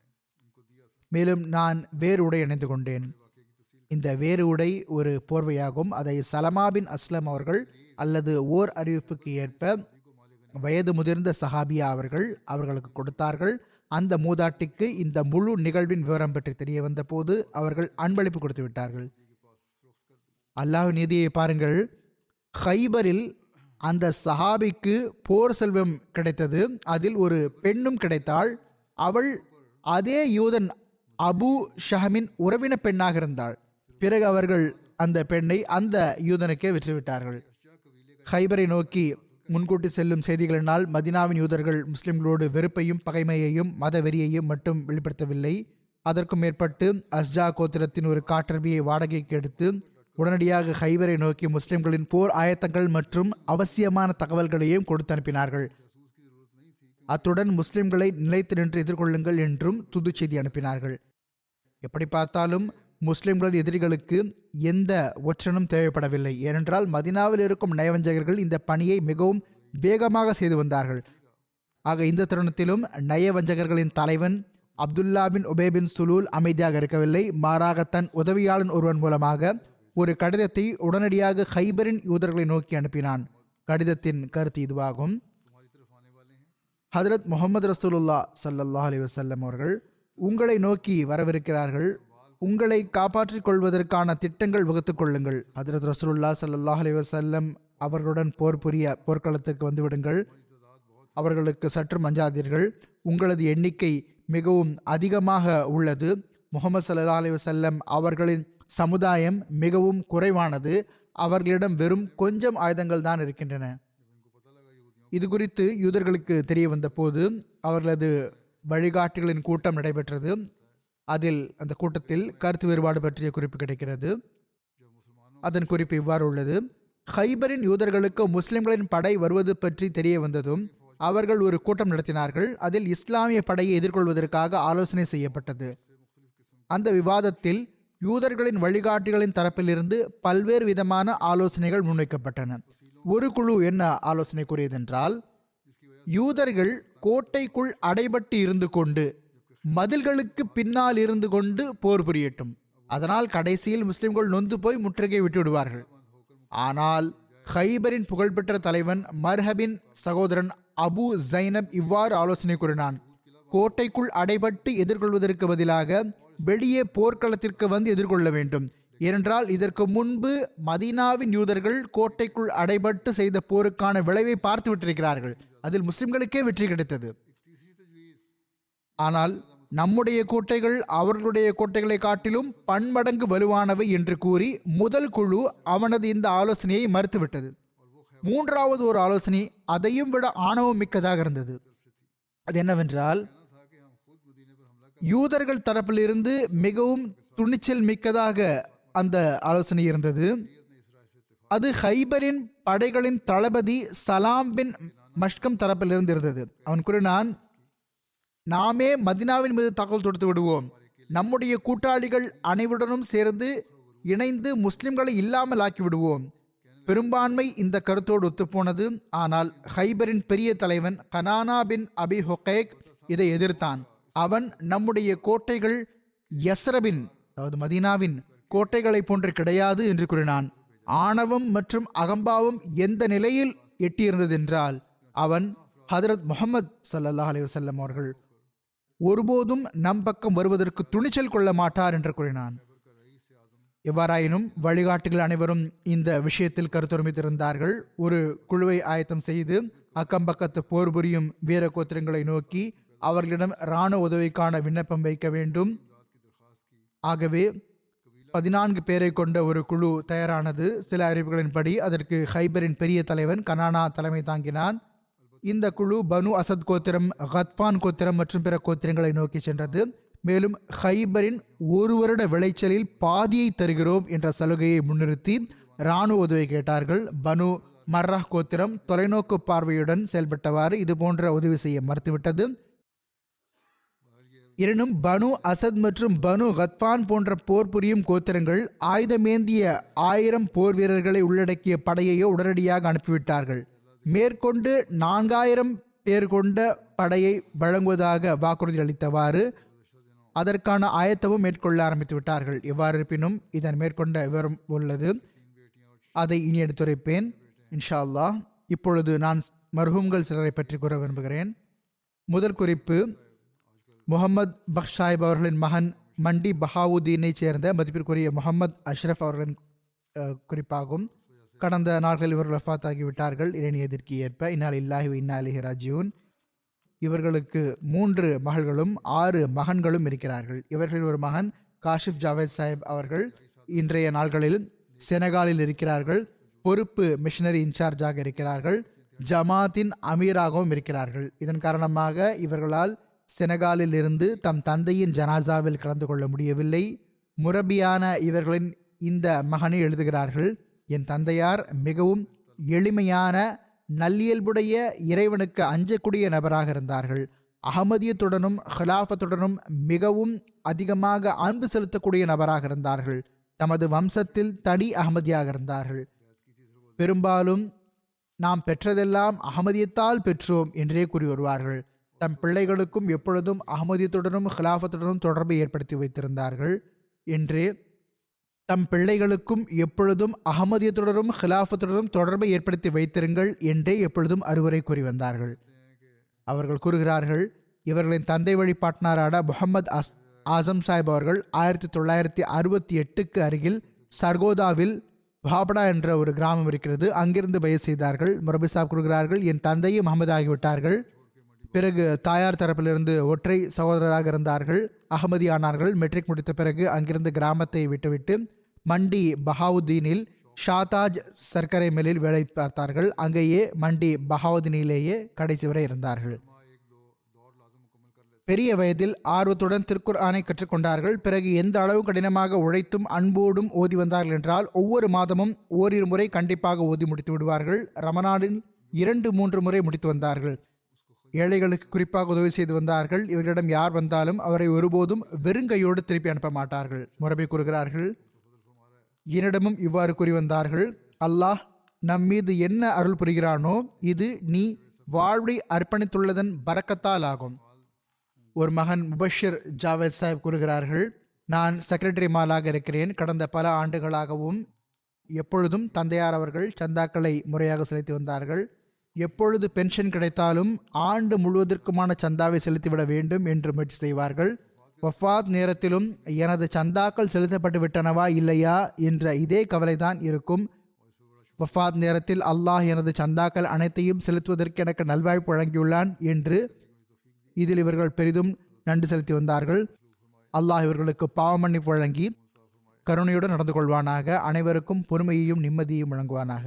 மேலும் நான் வேறு உடை அணிந்து கொண்டேன் இந்த வேறு உடை ஒரு போர்வையாகும் அதை சலமா பின் அஸ்லம் அவர்கள் அல்லது ஓர் அறிவிப்புக்கு ஏற்ப வயது முதிர்ந்த சஹாபியா அவர்கள் அவர்களுக்கு கொடுத்தார்கள் அந்த மூதாட்டிக்கு இந்த முழு நிகழ்வின் விவரம் பற்றி தெரிய வந்த போது அவர்கள் அன்பளிப்பு கொடுத்து விட்டார்கள் அல்லாஹ் நீதியை பாருங்கள் ஹைபரில் அந்த சஹாபிக்கு போர் செல்வம் கிடைத்தது அதில் ஒரு பெண்ணும் கிடைத்தாள் அவள் அதே யூதன் அபு ஷஹமின் உறவின பெண்ணாக இருந்தாள் பிறகு அவர்கள் அந்த பெண்ணை அந்த யூதனுக்கே விற்றுவிட்டார்கள் ஹைபரை நோக்கி முன்கூட்டி செல்லும் செய்திகளினால் மதினாவின் யூதர்கள் முஸ்லிம்களோடு வெறுப்பையும் பகைமையையும் மத வெறியையும் மட்டும் வெளிப்படுத்தவில்லை அதற்கும் மேற்பட்டு அஸ்ஜா கோத்திரத்தின் ஒரு காட்டரபியை வாடகைக்கு எடுத்து உடனடியாக ஹைபரை நோக்கி முஸ்லிம்களின் போர் ஆயத்தங்கள் மற்றும் அவசியமான தகவல்களையும் கொடுத்து அனுப்பினார்கள் அத்துடன் முஸ்லிம்களை நிலைத்து நின்று எதிர்கொள்ளுங்கள் என்றும் துது செய்தி அனுப்பினார்கள் எப்படி பார்த்தாலும் முஸ்லிம்களது எதிரிகளுக்கு எந்த ஒற்றனும் தேவைப்படவில்லை ஏனென்றால் மதினாவில் இருக்கும் நயவஞ்சகர்கள் இந்த பணியை மிகவும் வேகமாக செய்து வந்தார்கள் ஆக இந்த தருணத்திலும் நயவஞ்சகர்களின் தலைவன் அப்துல்லா பின் உபே பின் சுலூல் அமைதியாக இருக்கவில்லை மாறாக தன் உதவியாளன் ஒருவன் மூலமாக ஒரு கடிதத்தை உடனடியாக ஹைபரின் யூதர்களை நோக்கி அனுப்பினான் கடிதத்தின் கருத்து இதுவாகும் ஹதரத் முகமது ரசூலுல்லா ஸல்லல்லாஹு அலைஹி வஸல்லம் அவர்கள் உங்களை நோக்கி வரவிருக்கிறார்கள் உங்களை காப்பாற்றிக் கொள்வதற்கான திட்டங்கள் வகுத்துக் கொள்ளுங்கள் ஹதரத் ரசூலுல்லா ஸல்லல்லாஹு அலைஹி வஸல்லம் அவர்களுடன் போர் புரிய போர்க்களத்திற்கு வந்துவிடுங்கள் அவர்களுக்கு சற்று மஞ்சாதீர்கள் உங்களது எண்ணிக்கை மிகவும் அதிகமாக உள்ளது முகமது சல்லா அலி வசல்லம் அவர்களின் சமுதாயம் மிகவும் குறைவானது அவர்களிடம் வெறும் கொஞ்சம் ஆயுதங்கள் தான் இருக்கின்றன இது குறித்து யூதர்களுக்கு தெரிய வந்த போது அவர்களது வழிகாட்டிகளின் கூட்டம் நடைபெற்றது அதில் அந்த கூட்டத்தில் கருத்து வேறுபாடு பற்றிய குறிப்பு கிடைக்கிறது அதன் குறிப்பு இவ்வாறு உள்ளது ஹைபரின் யூதர்களுக்கு முஸ்லிம்களின் படை வருவது பற்றி தெரிய வந்ததும் அவர்கள் ஒரு கூட்டம் நடத்தினார்கள் அதில் இஸ்லாமிய படையை எதிர்கொள்வதற்காக ஆலோசனை செய்யப்பட்டது அந்த விவாதத்தில் யூதர்களின் வழிகாட்டிகளின் தரப்பிலிருந்து பல்வேறு விதமான ஆலோசனைகள் முன்வைக்கப்பட்டன ஒரு குழு என்ன ஆலோசனை கூறியதென்றால் யூதர்கள் கோட்டைக்குள் அடைபட்டு இருந்து கொண்டு மதில்களுக்கு பின்னால் இருந்து கொண்டு போர் புரியட்டும் அதனால் கடைசியில் முஸ்லிம்கள் நொந்து போய் முற்றுகை விட்டு விடுவார்கள் ஆனால் ஹைபரின் புகழ்பெற்ற தலைவன் மர்ஹபின் சகோதரன் அபு ஜைனப் இவ்வாறு ஆலோசனை கூறினான் கோட்டைக்குள் அடைபட்டு எதிர்கொள்வதற்கு பதிலாக வெளியே போர்க்களத்திற்கு வந்து எதிர்கொள்ள வேண்டும் ஏனென்றால் இதற்கு முன்பு மதீனாவின் யூதர்கள் கோட்டைக்குள் அடைபட்டு செய்த போருக்கான விளைவை பார்த்து விட்டிருக்கிறார்கள் அதில் முஸ்லிம்களுக்கே வெற்றி கிடைத்தது ஆனால் நம்முடைய கோட்டைகள் அவர்களுடைய கோட்டைகளை காட்டிலும் பன்மடங்கு வலுவானவை என்று கூறி முதல் குழு அவனது இந்த ஆலோசனையை மறுத்துவிட்டது மூன்றாவது ஒரு ஆலோசனை அதையும் விட ஆணவம் மிக்கதாக இருந்தது அது என்னவென்றால் யூதர்கள் தரப்பிலிருந்து மிகவும் துணிச்சல் மிக்கதாக அந்த ஆலோசனை இருந்தது அது ஹைபரின் படைகளின் தளபதி சலாம் பின் மஷ்கம் தரப்பிலிருந்து இருந்தது அவன் கூறினான் நாமே மதினாவின் மீது தாக்கல் தொடுத்து விடுவோம் நம்முடைய கூட்டாளிகள் அனைவருடனும் சேர்ந்து இணைந்து முஸ்லிம்களை இல்லாமல் ஆக்கி விடுவோம் பெரும்பான்மை இந்த கருத்தோடு ஒத்துப்போனது ஆனால் ஹைபரின் பெரிய தலைவன் கனானா பின் அபி ஹொகேக் இதை எதிர்த்தான் அவன் நம்முடைய கோட்டைகள் யஸ்ரபின் அதாவது மதீனாவின் கோட்டைகளை போன்று கிடையாது என்று கூறினான் ஆணவம் மற்றும் அகம்பாவம் எந்த நிலையில் எட்டியிருந்தது என்றால் அவன் ஹதரத் முகமது சல்லல்லாஹ் அலைஹி வஸல்லம் அவர்கள் ஒருபோதும் நம் பக்கம் வருவதற்கு துணிச்சல் கொள்ள மாட்டார் என்று கூறினான் எவ்வாறாயினும் வழிகாட்டுகள் அனைவரும் இந்த விஷயத்தில் கருத்தொருமித்திருந்தார்கள் ஒரு குழுவை ஆயத்தம் செய்து அக்கம் பக்கத்து போர் புரியும் வீர கோத்திரங்களை நோக்கி அவர்களிடம் இராணுவ உதவிக்கான விண்ணப்பம் வைக்க வேண்டும் ஆகவே பதினான்கு பேரை கொண்ட ஒரு குழு தயாரானது சில அறிவுகளின்படி அதற்கு ஹைபரின் பெரிய தலைவன் கனானா தலைமை தாங்கினான் இந்த குழு பனு அசத் கோத்திரம் கத்பான் கோத்திரம் மற்றும் பிற கோத்திரங்களை நோக்கி சென்றது மேலும் ஹைபரின் ஒரு வருட விளைச்சலில் பாதியை தருகிறோம் என்ற சலுகையை முன்னிறுத்தி இராணுவ உதவி கேட்டார்கள் பனு மர்ராஹ் கோத்திரம் தொலைநோக்கு பார்வையுடன் செயல்பட்டவாறு இது போன்ற உதவி செய்ய மறுத்துவிட்டது எனினும் பனு அசத் மற்றும் பனு கத்பான் போன்ற போர் புரியும் கோத்திரங்கள் ஆயுதமேந்திய ஆயிரம் போர் வீரர்களை உள்ளடக்கிய படையையோ உடனடியாக அனுப்பிவிட்டார்கள் மேற்கொண்டு நான்காயிரம் பேர் கொண்ட படையை வழங்குவதாக வாக்குறுதி அளித்தவாறு அதற்கான ஆயத்தமும் மேற்கொள்ள ஆரம்பித்து விட்டார்கள் எவ்வாறு இருப்பினும் இதன் மேற்கொண்ட விவரம் உள்ளது அதை இனி எடுத்துரைப்பேன் இன்ஷா அல்லாஹ் இப்பொழுது நான் மர்ஹூம்கள் சிலரை பற்றி கூற விரும்புகிறேன் முதல் குறிப்பு முகமது பக்ஷ் சாஹிப் அவர்களின் மகன் மண்டி பஹாவுதீனை சேர்ந்த மதிப்பிற்குரிய முகமது அஷ்ரஃப் அவர்களின் அஹ், குறிப்பாகும் கடந்த நாட்களில் இவர்கள் வஃபாத் ஆகிவிட்டார்கள் இறைநியதிற்கு ஏற்ப இன்னால் இல்லாஹி இன்னா அலிஹி ராஜியூன் இவர்களுக்கு மூன்று மகள்களும் ஆறு மகன்களும் இருக்கிறார்கள் இவர்களில் ஒரு மகன் காஷிப் ஜாவேத் சாஹிப் அவர்கள் இன்றைய நாள்களில் செனகாலில் இருக்கிறார்கள் பொறுப்பு மிஷனரி இன்சார்ஜாக இருக்கிறார்கள் ஜமாத்தின் அமீராகவும் இருக்கிறார்கள் இதன் காரணமாக இவர்களால் செனகாலில் இருந்து தம் தந்தையின் ஜனாசாவில் கலந்து கொள்ள முடியவில்லை முரபியான இவர்களின் இந்த மகனை எழுதுகிறார்கள் என் தந்தையார் மிகவும் எளிமையான நல்லியல்புடைய இறைவனுக்கு அஞ்சக்கூடிய நபராக இருந்தார்கள் அகமதியத்துடனும் ஹிலாஃபத்துடனும் மிகவும் அதிகமாக அன்பு செலுத்தக்கூடிய நபராக இருந்தார்கள் தமது வம்சத்தில் தனி அகமதியாக இருந்தார்கள் பெரும்பாலும் நாம் பெற்றதெல்லாம் அகமதியத்தால் பெற்றோம் என்றே கூறி வருவார்கள் தம் பிள்ளைகளுக்கும் எப்பொழுதும் அகமதியத்துடனும் ஹிலாஃபத்துடனும் தொடர்பை ஏற்படுத்தி வைத்திருந்தார்கள் என்றே தம் பிள்ளைகளுக்கும் எப்பொழுதும் அகமதியத்துடனும் ஹிலாஃபத்துடனும் தொடர்பை ஏற்படுத்தி வைத்திருங்கள் என்றே எப்பொழுதும் அறிவுரை கூறி வந்தார்கள் அவர்கள் கூறுகிறார்கள் இவர்களின் தந்தை வழிபாட்டினாரான முகமது அஸ் ஆசம் சாஹிப் அவர்கள் ஆயிரத்தி தொள்ளாயிரத்தி அறுபத்தி எட்டுக்கு அருகில் சர்கோதாவில் பாபடா என்ற ஒரு கிராமம் இருக்கிறது அங்கிருந்து பயிர் செய்தார்கள் முரபி சாப் கூறுகிறார்கள் என் தந்தையும் முகமது ஆகிவிட்டார்கள் பிறகு தாயார் தரப்பிலிருந்து ஒற்றை சகோதரராக இருந்தார்கள் அகமதி ஆனார்கள் மெட்ரிக் முடித்த பிறகு அங்கிருந்து கிராமத்தை விட்டுவிட்டு மண்டி பஹாவுதீனில் ஷாதாஜ் சர்க்கரை மில்லில் வேலை பார்த்தார்கள் அங்கேயே மண்டி பஹாவுதீனிலேயே கடைசி வரை இருந்தார்கள் பெரிய வயதில் ஆர்வத்துடன் திருக்குர்ஆனை கற்றுக்கொண்டார்கள் பிறகு எந்த அளவு கடினமாக உழைத்தும் அன்போடும் ஓதி வந்தார்கள் என்றால் ஒவ்வொரு மாதமும் ஓரிரு முறை கண்டிப்பாக ஓதி முடித்து விடுவார்கள் ரமணானில் இரண்டு மூன்று முறை முடித்து வந்தார்கள் ஏழைகளுக்கு குறிப்பாக உதவி செய்து வந்தார்கள் இவர்களிடம் யார் வந்தாலும் அவரை ஒருபோதும் வெறுங்கையோடு திருப்பி அனுப்ப மாட்டார்கள் முரபி கூறுகிறார்கள் என்னிடமும் இவ்வாறு கூறி வந்தார்கள் அல்லாஹ் நம் மீது என்ன அருள் புரிகிறானோ இது நீ வாழ்வை அர்ப்பணித்துள்ளதன் பரக்கத்தால் ஆகும் ஒரு மகன் முபஷிர் ஜாவேத் சாஹிப் கூறுகிறார்கள் நான் செக்ரட்டரி மாலாக இருக்கிறேன் கடந்த பல ஆண்டுகளாகவும் எப்பொழுதும் தந்தையார் அவர்கள் சந்தாக்களை முறையாக செலுத்தி வந்தார்கள் எப்பொழுது பென்ஷன் கிடைத்தாலும் ஆண்டு முழுவதற்குமான சந்தாவை செலுத்திவிட வேண்டும் என்று முயற்சி செய்வார்கள் வஃபாத் நேரத்திலும் எனது சந்தாக்கள் செலுத்தப்பட்டு விட்டனவா இல்லையா என்ற இதே கவலைதான் இருக்கும் வஃபாத் நேரத்தில் அல்லாஹ் எனது சந்தாக்கள் அனைத்தையும் செலுத்துவதற்கு எனக்கு நல்வாய்ப்பு வழங்கியுள்ளான் என்று இதில் இவர்கள் பெரிதும் நன்றி செலுத்தி வந்தார்கள் அல்லாஹ் இவர்களுக்கு பாவ மன்னிப்பு வழங்கி கருணையுடன் நடந்து கொள்வானாக அனைவருக்கும் பொறுமையையும் நிம்மதியையும் வழங்குவானாக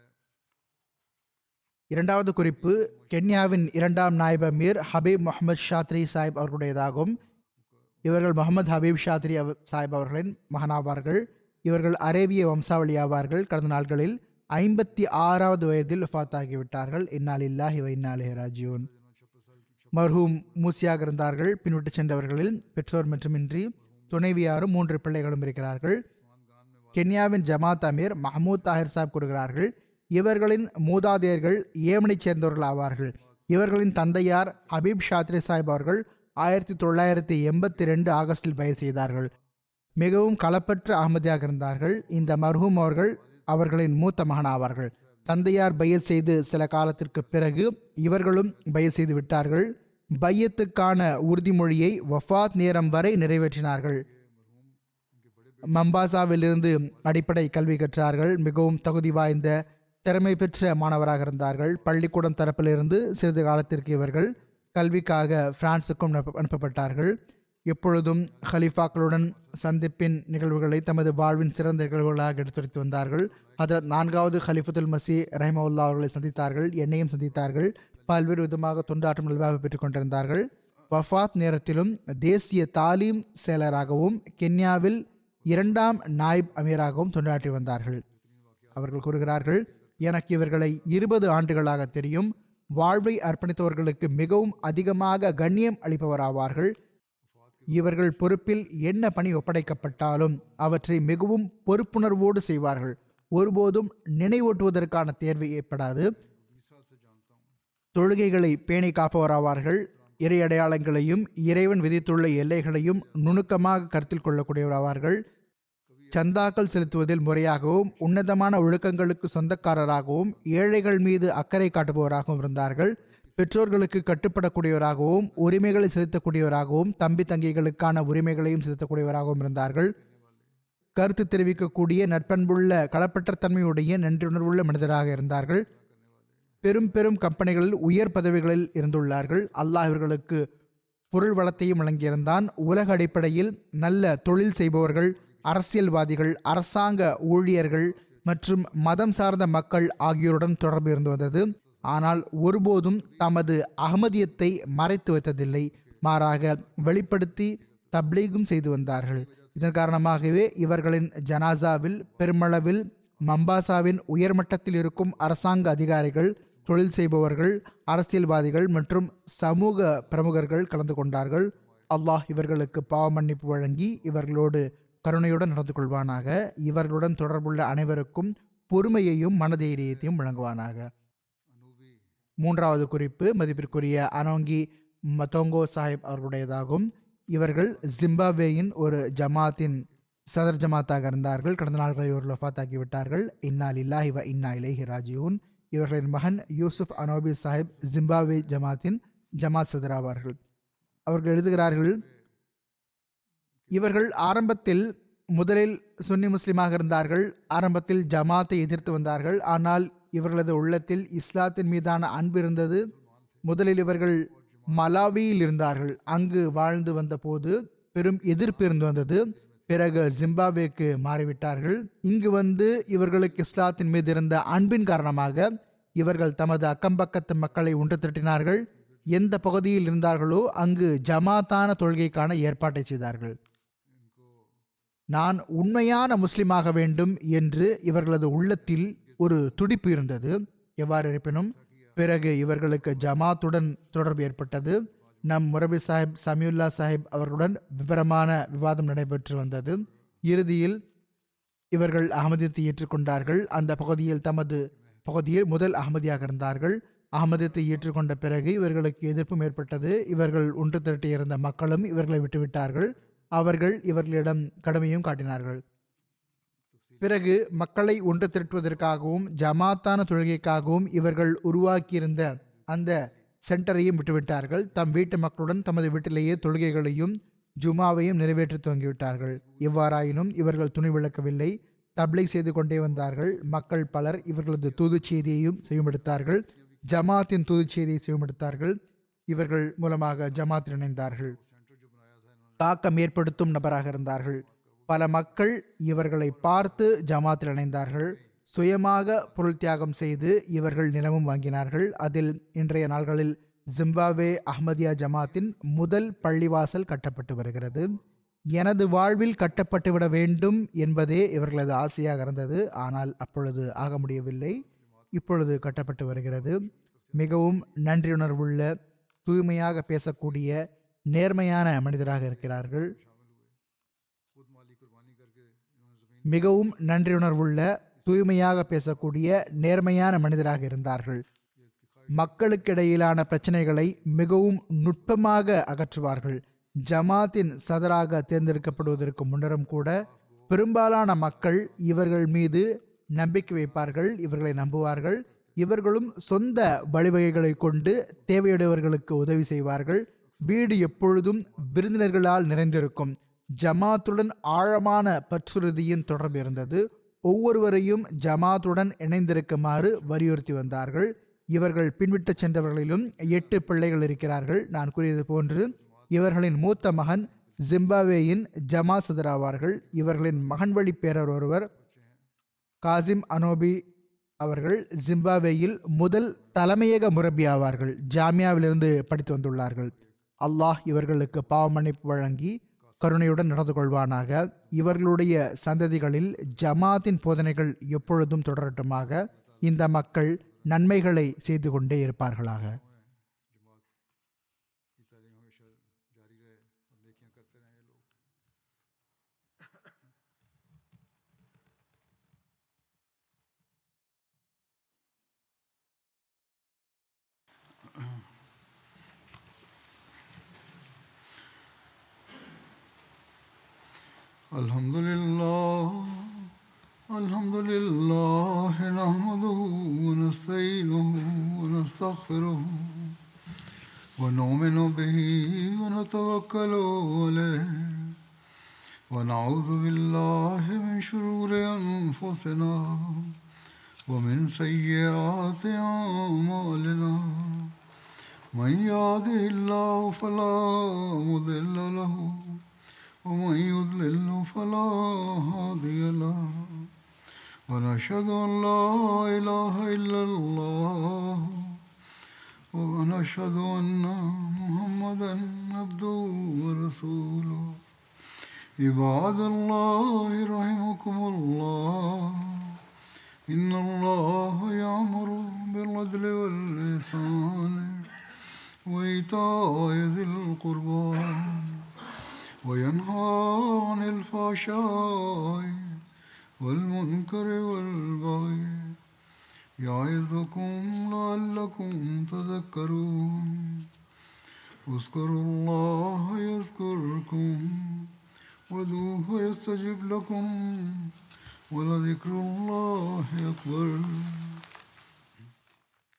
இரண்டாவது குறிப்பு கென்யாவின் இரண்டாம் நாயப மீர் ஹபீப் முகமது ஷாத்ரி சாஹிப் அவர்களுடையதாகும் இவர்கள் முகமது ஹபீப் ஷாத்ரி அவ- சாஹிப் அவர்களின் மகனாவார்கள் இவர்கள் அரேபிய வம்சாவளி ஆவார்கள் கடந்த நாட்களில் ஐம்பத்தி ஆறாவது வயதில் வஃபாத்தாகிவிட்டார்கள் இன்னால் இல்லாஹி வ இன்னாலே ராஜியூன் மர்ஹூம் மூசியாக இருந்தார்கள் பின்விட்டு சென்றவர்களில் பெற்றோர் மட்டுமின்றி துணைவியாரும் மூன்று பிள்ளைகளும் இருக்கிறார்கள் கென்யாவின் ஜமாத் அமீர் மஹமூத் தாஹிர் சாப் கூறுகிறார்கள் இவர்களின் மூதாதையர்கள் ஏமனைச் சேர்ந்தவர்கள் ஆவார்கள் இவர்களின் தந்தையார் ஹபீப் ஷாத்ரி சாஹிப் அவர்கள் ஆயிரத்தி தொள்ளாயிரத்தி எண்பத்தி ரெண்டு ஆகஸ்டில் பயிர் செய்தார்கள் மிகவும் களப்பற்ற அகமதியாக இருந்தார்கள் இந்த மர்ஹூம் அவர்கள் அவர்களின் மூத்த மகன் ஆவார்கள் தந்தையார் பையத் செய்து சில காலத்திற்கு பிறகு இவர்களும் பையத் செய்து விட்டார்கள் பையத்துக்கான உறுதிமொழியை வஃபாத் நேரம் வரை நிறைவேற்றினார்கள் மம்பாசாவிலிருந்து அடிப்படை கல்வி கற்றார்கள் மிகவும் தகுதி வாய்ந்த திறமை பெற்ற மாணவராக இருந்தார்கள் பள்ளிக்கூடம் தரப்பிலிருந்து சிறிது காலத்திற்கு இவர்கள் கல்விக்காக பிரான்சுக்கும் அனுப்ப- அனுப்பப்பட்டார்கள் எப்பொழுதும் ஹலீஃபாக்களுடன் சந்திப்பின் நிகழ்வுகளை தமது வாழ்வின் சிறந்த நிகழ்வுகளாக எடுத்துரைத்து வந்தார்கள் ஹதரத் நான்காவது ஹலிஃபத்துல் மசி ரஹிமவுல்லா அவர்களை சந்தித்தார்கள் என்னையும் சந்தித்தார்கள் பல்வேறு விதமாக தொண்டாற்றும் நல்வாக பெற்றுக் கொண்டிருந்தார்கள் வஃபாத் நேரத்திலும் தேசிய தாலீம் செயலராகவும் கென்யாவில் இரண்டாம் நாயிப் அமீராகவும் தொண்டாற்றி வந்தார்கள் அவர்கள் கூறுகிறார்கள் எனக்கு இவர்களை இருபது ஆண்டுகளாக தெரியும் வாழ்வை அர்ப்பணித்தவர்களுக்கு மிகவும் அதிகமாக கண்ணியம் அளிப்பவராவார்கள் இவர்கள் பொறுப்பில் என்ன பணி ஒப்படைக்கப்பட்டாலும் அவற்றை மிகவும் பொறுப்புணர்வோடு செய்வார்கள் ஒருபோதும் நினைவூட்டுவதற்கான தேர்வு ஏற்படாது தொழுகைகளை பேணி காப்பவராவார்கள் இறை அடையாளங்களையும் இறைவன் விதித்துள்ள எல்லைகளையும் நுணுக்கமாக கருத்தில் கொள்ளக்கூடியவராவார்கள் சந்தாக்கள் செலுத்துவதில் முறையாகவும் உன்னதமான ஒழுக்கங்களுக்கு சொந்தக்காரராகவும் ஏழைகள் மீது அக்கறை காட்டுபவராகவும் இருந்தார்கள் பெற்றோர்களுக்கு கட்டுப்படக்கூடியவராகவும் உரிமைகளை செலுத்தக்கூடியவராகவும் தம்பி தங்கைகளுக்கான உரிமைகளையும் செலுத்தக்கூடியவராகவும் இருந்தார்கள் கருத்து தெரிவிக்கக்கூடிய நட்பண்புள்ள களப்பற்ற தன்மையுடைய நன்றியுணர்வுள்ள மனிதராக இருந்தார்கள் பெரும் பெரும் கம்பெனிகளில் உயர் பதவிகளில் இருந்துள்ளார்கள் அல்லாஹ் இவர்களுக்கு பொருள் வளத்தையும் வழங்கியிருந்தான் உலக அடிப்படையில் நல்ல தொழில் செய்பவர்கள் அரசியல்வாதிகள் அரசாங்க ஊழியர்கள் மற்றும் மதம் சார்ந்த மக்கள் ஆகியோருடன் தொடர்பு இருந்து வந்தது ஆனால் ஒருபோதும் தமது அகமதியத்தை மறைத்து வைத்ததில்லை மாறாக வெளிப்படுத்தி தப்லீகும் செய்து வந்தார்கள் இதன் காரணமாகவே இவர்களின் ஜனாசாவில் பெருமளவில் மம்பாசாவின் உயர்மட்டத்தில் இருக்கும் அரசாங்க அதிகாரிகள் தொழில் செய்பவர்கள் அரசியல்வாதிகள் மற்றும் சமூக பிரமுகர்கள் கலந்து கொண்டார்கள் அல்லாஹ் இவர்களுக்கு பாவ மன்னிப்பு வழங்கி இவர்களோடு கருணையுடன் நடந்து கொள்வானாக இவர்களுடன் தொடர்புள்ள அனைவருக்கும் பொறுமையையும் மனதைரியத்தையும் வழங்குவானாக மூன்றாவது குறிப்பு மதிப்பிற்குரிய அனோங்கி மத்தோங்கோ சாஹிப் அவர்களுடையதாகும் இவர்கள் ஜிம்பாப்வேயின் ஒரு ஜமாத்தின் சதர் ஜமாத்தாக இருந்தார்கள் கடந்த நாட்களில் இவர்கள் வஃபாத்தாக்கி விட்டார்கள் இன்னா லில்லாஹி வ இன்னா இலைஹி ராஜியூன் இவர்களின் மகன் யூசுப் அனோபி சாஹிப் ஜிம்பாப்வே ஜமாத்தின் ஜமாத் சதர் ஆவார்கள் அவர்கள் எழுதுகிறார்கள் இவர்கள் ஆரம்பத்தில் முதலில் சுன்னி முஸ்லிமாக இருந்தார்கள் ஆரம்பத்தில் ஜமாத்தை எதிர்த்து வந்தார்கள் ஆனால் இவர்களது உள்ளத்தில் இஸ்லாத்தின் மீதான அன்பு இருந்தது முதலில் இவர்கள் மலாவியில் இருந்தார்கள் அங்கு வாழ்ந்து வந்தபோது பெரும் எதிர்ப்பு இருந்து வந்தது பிறகு ஜிம்பாப்வேக்கு மாறிவிட்டார்கள் இங்கு வந்து இவர்களுக்கு இஸ்லாத்தின் மீது இருந்த அன்பின் காரணமாக இவர்கள் தமது அக்கம்பக்கத்து மக்களை ஒன்று திரட்டினார்கள் எந்த பகுதியில் இருந்தார்களோ அங்கு ஜமாத்தான தொழுகைக்கான ஏற்பாட்டை செய்தார்கள் நான் உண்மையான முஸ்லிமாக வேண்டும் என்று இவர்களது உள்ளத்தில் ஒரு துடிப்பு இருந்தது எவ்வாறு இருப்பினும் பிறகு இவர்களுக்கு ஜமாத்துடன் தொடர்பு ஏற்பட்டது நம் முரபி சாஹிப் சமியுல்லா சாஹிப் அவர்களுடன் விவரமான விவாதம் நடைபெற்று வந்தது இறுதியில் இவர்கள் அகமதியத்தை ஏற்றுக்கொண்டார்கள் அந்த பகுதியில் தமது பகுதியில் முதல் அகமதியாக இருந்தார்கள் அகமதியத்தை ஏற்றுக்கொண்ட பிறகு இவர்களுக்கு எதிர்ப்பும் ஏற்பட்டது இவர்கள் ஒன்று திரட்டியிருந்த மக்களும் இவர்களை விட்டுவிட்டார்கள் அவர்கள் இவர்களிடம் கடுமையும் காட்டினார்கள் பிறகு மக்களை ஒன்று திரட்டுவதற்காகவும் ஜமாத்தான தொழுகைக்காகவும் இவர்கள் உருவாக்கியிருந்த அந்த சென்டரையும் விட்டுவிட்டார்கள் தம் வீட்டு மக்களுடன் தமது வீட்டிலேயே தொழுகைகளையும் ஜுமாவையும் நிறைவேற்றி துவங்கிவிட்டார்கள் எவ்வாறாயினும் இவர்கள் துணி விளக்கவில்லை தப்லீக் செய்து கொண்டே வந்தார்கள் மக்கள் பலர் இவர்களது தூது செய்தியையும் செய்யுமெடுத்தார்கள் ஜமாத்தின் தூது செய்தியை செய்யுமெடுத்தார்கள் இவர்கள் மூலமாக ஜமாத்தில் இணைந்தார்கள் தாக்கம் ஏற்படுத்தும் நபராக இருந்தார்கள் பல மக்கள் இவர்களை பார்த்து ஜமாத்தில் இணைந்தார்கள் சுயமாக பொருள் தியாகம் செய்து இவர்கள் நிலமும் வாங்கினார்கள் அதில் இன்றைய நாள்களில் ஜிம்பாவே அஹ்மதியா ஜமாத்தின் முதல் பள்ளிவாசல் கட்டப்பட்டு வருகிறது எனது வாழ்வில் கட்டப்பட்டுவிட வேண்டும் என்பதே இவர்களது ஆசையாக இருந்தது ஆனால் அப்பொழுது ஆக முடியவில்லை இப்பொழுது கட்டப்பட்டு வருகிறது மிகவும் நன்றியுணர்வுள்ள தூய்மையாக பேசக்கூடிய நேர்மையான மனிதராக இருக்கிறார்கள் மிகவும் நன்றியுணர்வுள்ள தூய்மையாக பேசக்கூடிய நேர்மையான மனிதராக இருந்தார்கள் மக்களுக்கிடையிலான பிரச்சனைகளை மிகவும் நுட்பமாக அகற்றுவார்கள் ஜமாத்தின் சதராக தேர்ந்தெடுக்கப்படுவதற்கு முன்னரும் கூட பெரும்பாலான மக்கள் இவர்கள் மீது நம்பிக்கை வைப்பார்கள் இவர்களை நம்புவார்கள் இவர்களும் சொந்த வழிவகைகளை கொண்டு தேவையுடையவர்களுக்கு உதவி செய்வார்கள் வீடு எப்பொழுதும் விருந்தினர்களால் நிறைந்திருக்கும் ஜமாத்துடன் ஆழமான பற்றுறுதியின் தொடர்பு இருந்தது ஒவ்வொருவரையும் ஜமாத்துடன் இணைந்திருக்குமாறு வலியுறுத்தி வந்தார்கள் இவர்கள் பின்விட்டு சென்றவர்களிலும் எட்டு பிள்ளைகள் இருக்கிறார்கள் நான் கூறியது போன்று இவர்களின் மூத்த மகன் ஜிம்பாவேயின் ஜமா சதர் ஆவார்கள் இவர்களின் மகன் வழி பேரர் ஒருவர் காசிம் அனோபி அவர்கள் ஜிம்பாவேயில் முதல் தலைமையக முரபி ஆவார்கள் ஜாமியாவிலிருந்து படித்து வந்துள்ளார்கள் அல்லாஹ் இவர்களுக்கு பாவமன்னிப்பு வழங்கி கருணையுடன் நடந்து கொள்வானாக இவர்களுடைய சந்ததிகளில் ஜமாத்தின் போதனைகள் எப்பொழுதும் தொடரட்டுமாக இந்த மக்கள் நன்மைகளை செய்து கொண்டே இருப்பார்களாக الحمد لله الحمد لله نحمده ونستعينه ونستغفره ونؤمن به ونتوكل عليه ونعوذ بالله من شرور أنفسنا ومن سيئات أعمالنا من يهده الله فلا مضل له ومن يضلل فلا هادي له ونشهد أن لا إله إلا الله ونشهد أن محمدا عبده ورسوله عباد الله رحمكم الله إن الله يأمر بالعدل والإحسان وإيتاء ذي القربى وينهى عن الفحشاء والمنكر والبغي يعظكم لعلكم تذكرون اذكروا الله يذكركم ودوه يستجب لكم ولذكر الله أكبر